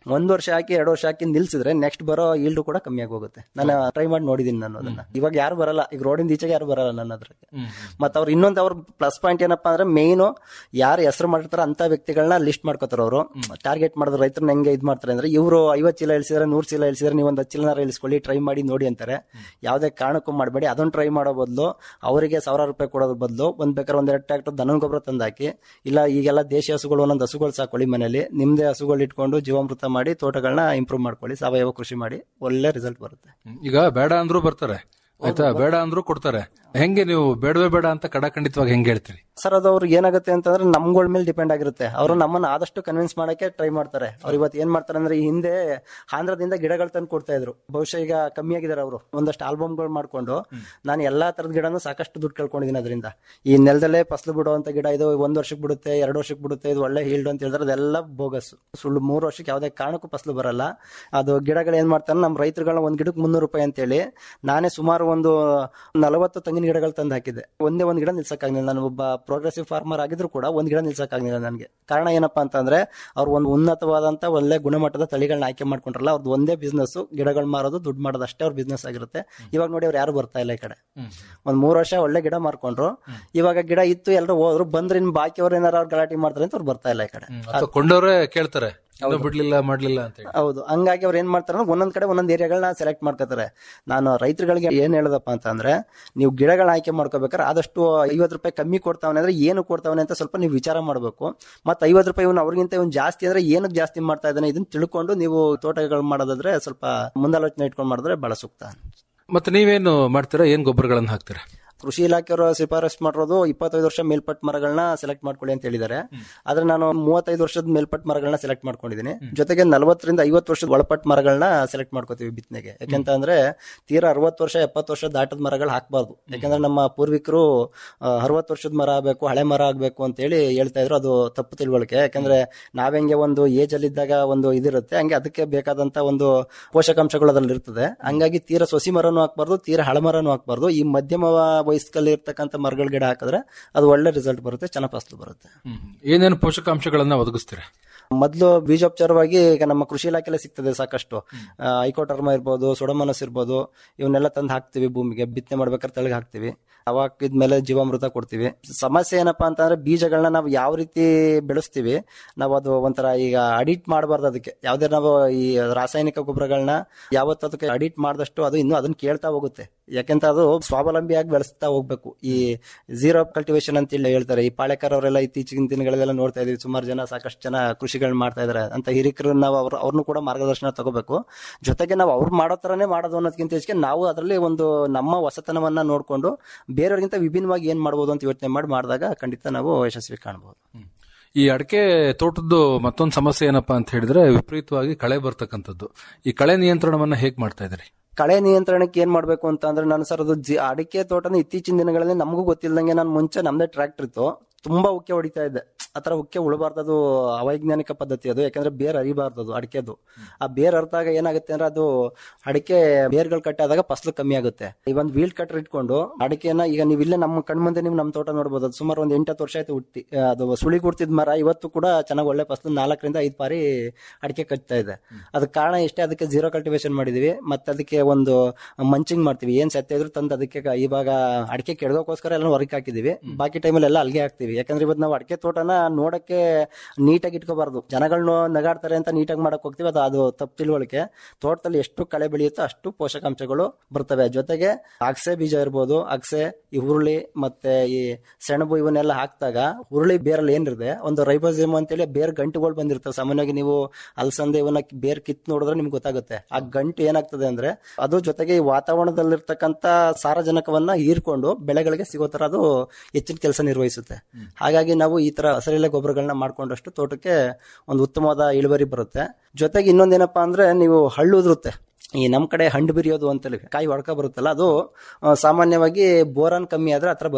ಒಂದ್ ವರ್ಷ ಹಾಕಿ ಎರಡು ವರ್ಷ ಹಾಕಿ ನಿಲ್ಸಿದ್ರೆ ನೆಕ್ಸ್ಟ್ ಬರೋ ಈಲ್ಡ್ ಕೂಡ ಕಮ್ಮಿ ಆಗಿ ಹೋಗುತ್ತೆ ನಾನು ಟ್ರೈ ಮಾಡಿ ನೋಡಿದೀನಿ ನಾನು ಅದನ್ನ ಇವಾಗ ಯಾರು ಬರಲ್ಲ ಈಗ ರೋಡಿಂದ ಈಚೆಗೆ ಯಾರು ಬರಲ್ಲ ನನ್ನ ಹತ್ರಕ್ಕೆ ಮತ್ತೆ ಅವ್ರು ಇನ್ನೊಂದು ಅವ್ರ ಪ್ಲಸ್ ಪಾಯಿಂಟ್ ಏನಪ್ಪಾ ಅಂದ್ರೆ ಮೇನ್ ಯಾರು ಹೆಸರು ಮಾಡಿರ್ತಾರ ಅಂತ ವ್ಯಕ್ತಿಗಳನ್ನ ಲಿಸ್ಟ್ ಮಾಡ್ಕೋತಾರ ಅವರು ಟಾರ್ಗೆಟ್ ಮಾಡಿದ್ರೆ ರೈತರನ್ನ ಹೆಂಗೆ ಇದ್ ಮಾಡ್ತಾರೆ ಅಂದ್ರೆ ಇವರು ಐವತ್ತು ಚೀಲ ಇಳಿಸಿದ್ರೆ ನೂರ್ ಚೀಲ ಇಳಿಸಿದ್ರೆ ನೀವು ಒಂದು ಹತ್ತು ಚೀಲನಾರ ಇಳಿಸ್ಕೊಳ್ಳಿ ಟ್ರೈ ಮಾಡಿ ನೋಡಿ ಅಂತಾರೆ ಯಾವುದೇ ಕಾರಣಕ್ಕೂ ಮಾಡಬೇಡಿ ಅದನ್ನ ಟ್ರೈ ಮಾಡೋ ಬದಲು ಅವರಿಗೆ ಸಾವಿರ ರೂಪಾಯಿ ಕೊಡೋದ್ರ ಬದಲು ಒಂದ್ ಬೇಕಾದ್ರೆ ಒಂದೆರಡು ಟ್ರ್ಯಾಕ್ಟರ್ ದನ ಗೊಬ್ಬರ ತಂದಾಕಿ ಇಲ್ಲ ಈಗೆಲ್ಲ ದೇಶಿ ಹಸುಗಳು ಒಂದೊಂದು ಹಸುಗಳು ಸಾಕೊಳ್ಳಿ ಮನೇಲಿ ನಿಮ್ದೇ ಹಸುಗಳು ಇಟ್ಕೊಂಡು ಜೀವಾಮೃತ ಮಾಡಿ ತೋಟಗಳನ್ನ ಇಂಪ್ರೂವ್ ಮಾಡ್ಕೊಳ್ಳಿ ಸಾವಯವ ಕೃಷಿ ಮಾಡಿ ಒಳ್ಳೆ ರಿಸಲ್ಟ್ ಬರುತ್ತೆ ಈಗ ಬೇಡ ಅಂದ್ರೂ ಬರ್ತಾರೆ ಆಯ್ತಾ ಬೇಡ ಅಂದ್ರೂ ಕೊಡ್ತಾರೆ ಹೆಂಗೆ ನೀವು ಬೇಡವೇ ಬೇಡ ಅಂತ ಕಡಖಂಡಿತವಾಗಿ ಹೆಂಗೆ ಹೇಳ್ತೀರಿ ಸರ್ ಅದು ಅವ್ರಿಗೆ ಏನಾಗುತ್ತೆ ಅಂತಂದ್ರೆ ನಮ್ಗಳ ಮೇಲೆ ಡಿಪೆಂಡ್ ಆಗಿರುತ್ತೆ ಅವರು ನಮ್ಮನ್ನ ಆದಷ್ಟು ಕನ್ವಿನ್ಸ್ ಮಾಡಕ್ಕೆ ಟ್ರೈ ಮಾಡ್ತಾರೆ ಅವ್ರು ಇವತ್ತು ಏನ್ ಮಾಡ್ತಾರೆ ಅಂದ್ರೆ ಈ ಹಿಂದೆ ಆಂಧ್ರದಿಂದ ಗಿಡಗಳು ತಂದು ಕೊಡ್ತಾ ಇದ್ರು ಬಹುಶಃ ಈಗ ಕಮ್ಮಿ ಆಗಿದ್ದಾರೆ ಅವರು ಒಂದಷ್ಟು ಆಲ್ಬಮ್ಗಳು ಮಾಡ್ಕೊಂಡು ನಾನು ಎಲ್ಲಾ ತರದ ಗಿಡನೂ ಸಾಕಷ್ಟು ದುಡ್ಡು ಕಳ್ಕೊಂಡಿದ್ದೀನಿ ಅದರಿಂದ ಈ ನೆಲದಲ್ಲೇ ಫಸಲು ಬಿಡುವಂತ ಗಿಡ ಇದು ಒಂದ್ ವರ್ಷಕ್ಕೆ ಬಿಡುತ್ತೆ ಎರಡು ವರ್ಷಕ್ಕೆ ಬಿಡುತ್ತೆ ಇದು ಒಳ್ಳೆ ಹೀಲ್ಡ್ ಅಂತ ಹೇಳಿದ್ರೆ ಅದೆಲ್ಲ ಬೋಗಸ್ ಸುಳ್ಳು ಮೂರು ವರ್ಷಕ್ಕೆ ಯಾವುದೇ ಕಾರಣಕ್ಕೂ ಫಸಲು ಬರಲ್ಲ ಅದು ಗಿಡಗಳು ಏನ್ ಮಾಡ್ತಾರೆ ನಮ್ಮ ರೈತರುಗಳನ್ನ ಒಂದ್ ಗಿಡಕ್ಕೆ ಮುನ್ನೂರು ರೂಪಾಯಿ ಅಂತೇಳಿ ನಾನೇ ಸುಮಾರು ಒಂದು ನಲವತ್ತು ತೆಂಗಿನ ಗಿಡಗಳು ತಂದು ಹಾಕಿದ್ದೆ ಒಂದೇ ಒಂದ್ ಗಿಡ ನಿಲ್ಸಕ್ಕಾಗಲಿಲ್ಲ ನಾನು ಒಬ್ಬ ಪ್ರೋಗ್ರೆಸಿವ್ ಫಾರ್ಮರ್ ಆಗಿದ್ರು ಕೂಡ ಒಂದ್ ಗಿಡ ನಿಲ್ಸಕ್ಕಾಗಲಿಲ್ಲ ನನಗೆ ಕಾರಣ ಏನಪ್ಪಾ ಅಂತಂದ್ರೆ ಅವ್ರು ಒಂದು ಉನ್ನತವಾದಂತ ಒಳ್ಳೆ ಗುಣಮಟ್ಟದ ತಳಿಗಳನ್ನ ಆಯ್ಕೆ ಮಾಡ್ಕೊಂಡ್ರಲ್ಲ ಅವ್ರದ್ದು ಒಂದೇ ಬಿಸ್ನೆಸ್ ಗಿಡಗಳು ಮಾರೋದು ದುಡ್ಡು ಮಾಡೋದು ಅಷ್ಟೇ ಅವ್ರ ಬಿಸ್ನೆಸ್ ಆಗಿರುತ್ತೆ ಇವಾಗ ನೋಡಿ ಅವ್ರು ಯಾರು ಬರ್ತಾ ಇಲ್ಲ ಈ ಕಡೆ ಒಂದ್ ಮೂರ್ ವರ್ಷ ಒಳ್ಳೆ ಗಿಡ ಮಾರ್ಕೊಂಡ್ರು ಇವಾಗ ಗಿಡ ಇತ್ತು ಎಲ್ಲರೂ ಹೋದ್ರು ಬಂದ್ರೆ ಇನ್ ಬಾಕಿ ಅವ್ರು ಏನಾರ ಅವ್ರು ಗಲಾಟೆ ಮಾಡ್ತಾರೆ ಅಂತ ಅವ್ರು ಬರ್ತಾ ಇಲ್ಲ ಈ ಕಡೆ ಅಥವಾ ಕೊಂಡವರೇ ಕೇಳ್ತಾರೆ ಇನ್ನೂ ಬಿಡ್ಲಿಲ್ಲ ಮಾಡ್ಲಿಲ್ಲ ಅಂತ ಹೇಳಿ ಹೌದು ಹಂಗಾಗಿ ಅವ್ರು ಏನ್ ಮಾಡ್ತಾರೆ ಅಂದ್ರೆ ಒಂದೊಂದ್ ಕಡೆ ಒಂದೊಂದ್ ಏರಿಯಾಗಳನ್ನ ಸೆಲೆಕ್ಟ್ ಮಾಡ್ಕೋತಾರೆ ನಾನು ರೈತರುಗಳಿಗೆ ಏನ್ ಹೇಳದಪ್ಪ ಅಂತಂದ್ರೆ ನೀವು ಗಿಡಗಳನ್ನ ಆಯ್ಕೆ ಮಾಡ್ಕೋಬೇಕಾದ್ರೆ ಆದಷ್ಟು ಐವತ್ತು ರೂಪಾಯಿ ಕಮ್ಮಿ ಕೊಡ್ತಾವನೆ ಅಂದ್ರೆ ಏನು ಕೊಡ್ತಾವನೆ ಅಂತ ಸ್ವಲ್ಪ ನೀವು ವಿಚಾರ ಮಾಡಬೇಕು ಮತ್ತೆ ಐವತ್ತು ರೂಪಾಯಿ ಇವ್ನು ಅವ್ರಿಗಿಂತ ಇವ್ನು ಜಾಸ್ತಿ ಅಂದ್ರೆ ಏನಕ್ಕೆ ಜಾಸ್ತಿ ಮಾಡ್ತಾ ಇದ್ದಾನೆ ಇದನ್ನ ತಿಳ್ಕೊಂಡು ನೀವು ತೋಟಗಳು ಮಾಡೋದಾದ್ರೆ ಸ್ವಲ್ಪ ಮುಂದಾಲೋಚನೆ ಇಟ್ಕೊಂಡು ಮಾಡಿದ್ರೆ ಬಹಳ ಸೂಕ್ತ ಮತ್ತೆ ನೀವೇನು ಮಾಡ್ತೀರಾ ಏನ್ ಗೊಬ್ಬರಗಳನ್ನ ಹಾಕ್ತೀರಾ ಕೃಷಿ ಇಲಾಖೆಯವರು ಶಿಫಾರಸ್ ಮಾಡಿರೋದು ಇಪ್ಪತ್ತೈದು ವರ್ಷ ಮೇಲ್ಪಟ್ಟ ಮರಗಳನ್ನ ಸೆಲೆಕ್ಟ್ ಮಾಡ್ಕೊಳ್ಳಿ ಅಂತ ಹೇಳಿದ್ದಾರೆ ಆದ್ರೆ ನಾನು ಮೂವತ್ತೈದು ವರ್ಷದ ಮೇಲ್ಪಟ್ಟ ಮರಗಳನ್ನ ಸೆಲೆಕ್ಟ್ ಮಾಡ್ಕೊಂಡಿದ್ದೀನಿ ಜೊತೆಗೆ ನಲವತ್ತರಿಂದ ಐವತ್ತು ವರ್ಷದ ಒಳಪಟ್ಟ ಮರಗಳನ್ನ ಸೆಲೆಕ್ಟ್ ಮಾಡ್ಕೋತೀವಿ ಬಿತ್ತನೆಗೆ ಯಾಕೆಂತ ಅಂದ್ರೆ ತೀರಾ ಅರವತ್ತು ವರ್ಷ ಎಪ್ಪತ್ತು ವರ್ಷ ದಾಟದ ಮರಗಳು ಹಾಕಬಾರ್ದು ಯಾಕಂದ್ರೆ ನಮ್ಮ ಪೂರ್ವಿಕರು ಅರವತ್ತು ವರ್ಷದ ಮರ ಆಗಬೇಕು ಹಳೆ ಮರ ಆಗಬೇಕು ಅಂತ ಹೇಳಿ ಹೇಳ್ತಾ ಇದ್ರು ಅದು ತಪ್ಪು ತಿಳುವಳಿಕೆ ಯಾಕಂದ್ರೆ ನಾವೆಂಗೆ ಒಂದು ಏಜ್ ಅಲ್ಲಿ ಇದ್ದಾಗ ಒಂದು ಇದಿರುತ್ತೆ ಹಂಗೆ ಅದಕ್ಕೆ ಬೇಕಾದಂತ ಒಂದು ಪೋಷಕಾಂಶಗಳು ಅದ್ರಲ್ಲಿ ಇರ್ತದೆ ಹಂಗಾಗಿ ತೀರಾ ಸೊಸಿ ಮರನೂ ಹಾಕ್ಬಾರ್ದು ತೀರಾ ಹಳೆ ಮರನೂ ಹಾಕ್ಬಾರ್ದು ಈ ಮಧ್ಯಮ ವಯಸ್ಕಲ್ಲಿ ಇರ್ತಕ್ಕಂಥ ಮರಗಳ ಗಿಡ ಹಾಕಿದ್ರೆ ಅದು ಒಳ್ಳೆ ರಿಸಲ್ಟ್ ಬರುತ್ತೆ ಚೆನ್ನಾಗಿ ಫಸಲು ಬರುತ್ತೆ ಏನೇನು ಪೋಷಕಾಂಶಗಳನ್ನ ಒದಗಿಸ್ತೀರಾ ಮೊದಲು ಬೀಜೋಪಚಾರವಾಗಿ ಈಗ ನಮ್ಮ ಕೃಷಿ ಇಲಾಖೆಲ್ಲ ಸಿಗ್ತದೆ ಸಾಕಷ್ಟು ಐಕೋಟರ್ಮ ಇರ್ಬೋದು ಸೊಡಮನಸ್ ಇರ್ಬೋದು ಇವನ್ನೆಲ್ಲ ತಂದು ಹಾಕ್ತಿವಿ ಭೂಮಿಗೆ ಬಿತ್ತನೆ ಮಾಡ್ಬೇಕಾದ್ರೆ ತಳಗೆ ಹಾಕ್ತಿವಿ ಅವ ಹಾಕಿದ್ಮೇಲೆ ಜೀವಾಮೃತ ಕೊಡ್ತೀವಿ ಸಮಸ್ಯೆ ಏನಪ್ಪಾ ಅಂತಂದ್ರೆ ಬೀಜಗಳನ್ನ ನಾವು ಯಾವ ರೀತಿ ಬೆಳೆಸ್ತೀವಿ ನಾವು ಅದು ಒಂಥರ ಈಗ ಅಡಿಟ್ ಮಾಡಬಾರ್ದು ಅದಕ್ಕೆ ಯಾವ್ದೇ ನಾವು ಈ ರಾಸಾಯನಿಕ ಗೊಬ್ಬರಗಳನ್ನ ಯಾವತ್ತು ಅದಕ್ಕೆ ಅಡಿಟ್ ಮಾಡಿದಷ್ಟು ಅದು ಇನ್ನೂ ಅದನ್ನ ಕೇಳ್ತಾ ಹೋಗುತ್ತೆ ಯಾಕೆಂತ ಅದು ಸ್ವಾವಲಂಬಿಯಾಗಿ ಬೆಳೆಸ್ತಾ ಹೋಗ್ಬೇಕು ಈ ಝೀರೋ ಕಲ್ಟಿವೇಶನ್ ಅಂತ ಹೇಳಿ ಹೇಳ್ತಾರೆ ಈ ಪಾಳೆಕರ್ ಅವರೆಲ್ಲ ಇತ್ತೀಚಿನ ದಿನಗಳೆಲ್ಲ ನೋಡ್ತಾ ಇದೀವಿ ಸುಮಾರು ಜನ ಸಾಕಷ್ಟು ಜನ ಕೃಷಿಗಳನ್ನ ಮಾಡ್ತಾ ಇದಾರೆ ಅಂತ ಹಿರಿಕರು ನಾವು ಅವ್ರ ಅವ್ರನ್ನು ಕೂಡ ಮಾರ್ಗದರ್ಶನ ತಗೋಬೇಕು ಜೊತೆಗೆ ನಾವು ಅವ್ರು ಮಾಡೋ ತರನೇ ಮಾಡೋದು ಅನ್ನೋದಕ್ಕಿಂತ ಹೆಚ್ಚಿಗೆ ನಾವು ಅದರಲ್ಲಿ ಒಂದು ನಮ್ಮ ಹೊಸತನವನ್ನ ನೋಡ್ಕೊಂಡು ಬೇರೆಯವ್ರಿಗಿಂತ ವಿಭಿನ್ನವಾಗಿ ಏನ್ ಮಾಡ್ಬೋದು ಅಂತ ಯೋಚನೆ ಮಾಡಿ ಮಾಡಿದಾಗ ಖಂಡಿತ ನಾವು ಯಶಸ್ವಿ ಕಾಣಬಹುದು ಈ ಅಡಕೆ ತೋಟದ್ದು ಮತ್ತೊಂದು ಸಮಸ್ಯೆ ಏನಪ್ಪಾ ಅಂತ ಹೇಳಿದ್ರೆ ವಿಪರೀತವಾಗಿ ಕಳೆ ಬರ್ತಕ್ಕಂಥದ್ದು ಈ ಕಳೆ ನಿಯಂತ್ರಣವನ್ನ ಹೇಗ್ ಮಾಡ್ತಾ ಇದ್ರಿ ಕಳೆ ನಿಯಂತ್ರಣಕ್ಕೆ ಏನ್ ಮಾಡ್ಬೇಕು ಅಂತ ಅಂದ್ರೆ ನಾನು ಸರ್ ಅದು ಜಿ- ಅಡಿಕೆ ತೋಟನ ಇತ್ತೀಚಿನ ದಿನಗಳಲ್ಲಿ ನಮಗೂ ಗೊತ್ತಿಲ್ಲದಂಗೆ ನಾನು ಮುಂಚೆ ನಮ್ದೇ ಟ್ರ್ಯಾಕ್ಟರ್ ಇತ್ತು ತುಂಬಾ ಉಕ್ಕೆ ಹೊಡಿತಾ ಇದ್ದೆ ಆತರ ಉಕ್ಕೆ ಉಳಬಾರ್ದು ಅದು ಅವೈಜ್ಞಾನಿಕ ಪದ್ಧತಿ ಅದು ಯಾಕಂದ್ರೆ ಬೇರ್ ಅರಿಬಾರ್ದು ಅದು ಅಡಿಕೆದು ಆ ಬೇರ್ ಅರ್ತಾಗ ಏನಾಗುತ್ತೆ ಅಂದ್ರೆ ಅದು ಅಡಿಕೆ ಬೇರ್ಗಳು ಕಟ್ಟಾದಾಗ ಫಸಲು ಕಮ್ಮಿ ಆಗುತ್ತೆ ಈ ಒಂದು ವೀಲ್ ಕಟ್ರ್ ಇಟ್ಕೊಂಡು ಅಡಿಕೆನ ಈಗ ನೀವು ಇಲ್ಲೇ ನಮ್ಮ ಕಣ್ಮುಂದೆ ನೀವು ನಮ್ಮ ತೋಟ ನೋಡ್ಬೋದು ಅದು ಸುಮಾರು ಒಂದು ಎಂಟತ್ತು ವರ್ಷ ಆಯ್ತು ಹುಟ್ಟಿ ಅದು ಸುಳಿ ಕುಡ್ತಿದ್ ಮರ ಇವತ್ತು ಕೂಡ ಚೆನ್ನಾಗಿ ಒಳ್ಳೆ ಫಸಲು ನಾಲ್ಕರಿಂದ ಐದು ಬಾರಿ ಅಡಿಕೆ ಕಟ್ತಾ ಇದೆ ಅದಕ್ಕೆ ಕಾರಣ ಇಷ್ಟೇ ಅದಕ್ಕೆ ಜೀರೋ ಕಲ್ಟಿವೇಶನ್ ಮಾಡಿದೀವಿ ಮತ್ತೆ ಅದಕ್ಕೆ ಒಂದು ಮಂಚಿಂಗ್ ಮಾಡ್ತೀವಿ ಏನ್ ಸತ್ಯ ಇದ್ರು ತಂದು ಅದಕ್ಕೆ ಕ- ಇವಾಗ ಅಡಿಕೆ ಕೆಡಗೋಸ್ಕರ ಎಲ್ಲ ಹೊರಗೆ ಹಾಕಿದೀವಿ ಬಾಕಿ ಟೈಮಲ್ಲಿ ಎಲ್ಲ ಅಲ್ಲಿಗೆ ಹಾಕ್ತಿವಿ ಯಾಕಂದ್ರೆ ಇವತ್ತು ನಾವು ಅಡಿಕೆ ತೋಟನ ನೋಡಕ್ಕೆ ನೀಟಾಗಿ ಇಟ್ಕೋಬಾರ್ದು ಜನಗಳನ್ನ ನಗಾಡ್ತಾರೆ ಅಂತ ನೀಟಾಗಿ ಮಾಡಕ್ ಹೋಗ್ತೀವಿ ಅದು ಅದು ತಪ್ಪು ತಿಳುವಳಿಕೆ ತೋಟದಲ್ಲಿ ಎಷ್ಟು ಕಳೆ ಬೆಳೆಯುತ್ತೋ ಅಷ್ಟು ಪೋಷಕಾಂಶಗಳು ಬರ್ತವೆ ಜೊತೆಗೆ ಅಗಸೆ ಬೀಜ ಇರ್ಬೋದು ಅಗಸೆ ಈ ಹುರುಳಿ ಮತ್ತೆ ಈ ಸೆಣಬು ಇವನ್ನೆಲ್ಲ ಹಾಕಿದಾಗ ಹುರುಳಿ ಬೇರಲ್ಲಿ ಏನಿದೆ ಒಂದು ರೈಬೋಸಿಮ್ ಅಂತೇಳಿ ಬೇರ್ ಗಂಟುಗಳು ಬಂದಿರ್ತವೆ ಸಾಮಾನ್ಯವಾಗಿ ನೀವು ಅಲಸಂದೆ ಇವನ್ನ ಬೇರ್ ಕಿತ್ ನೋಡಿದ್ರೆ ನಿಮ್ಗೆ ಗೊತ್ತಾಗುತ್ತೆ ಆ ಗಂಟು ಏನಾಗ್ತದೆ ಅಂದ್ರೆ ಅದು ಜೊತೆಗೆ ಈ ವಾತಾವರಣದಲ್ಲಿರ್ತಕ್ಕಂಥ ಸಾರಜನಕವನ್ನ ಹೀರ್ಕೊಂಡು ಬೆಳೆಗಳಿಗೆ ಸಿಗೋ ತರ ಅದು ಹೆಚ್ಚಿನ ಕೆಲಸ ನಿರ್ವಹಿಸುತ್ತೆ ಹಾಗಾಗಿ ನಾವು ಈ ತರ ಹಸಿರೆಲೆ ಗೊಬ್ಬರಗಳನ್ನ ಮಾಡ್ಕೊಂಡಷ್ಟು ತೋಟಕ್ಕೆ ಒಂದು ಉತ್ತಮವಾದ ಇಳುವರಿ ಬರುತ್ತೆ ಜೊತೆಗೆ ಇನ್ನೊಂದೇನಪ್ಪಾ ಅಂದ್ರೆ ನೀವು ಹಳ್ಳು ಉದುರುತ್ತೆ ಈ ನಮ್ ಕಡೆ ಹಣ್ಣು ಬಿರಿಯೋದು ಅಂತೇಳಿ ಕಾಯಿ ಒಡ್ಕ ಬರುತ್ತಲ್ಲ ಅದು ಆ, ಸಾಮಾನ್ಯವಾಗಿ ಬೋರಾನ್ ಕಮ್ಮಿ ಆದ್ರೆ ಹತ್ರ ಬರುತ್ತೆ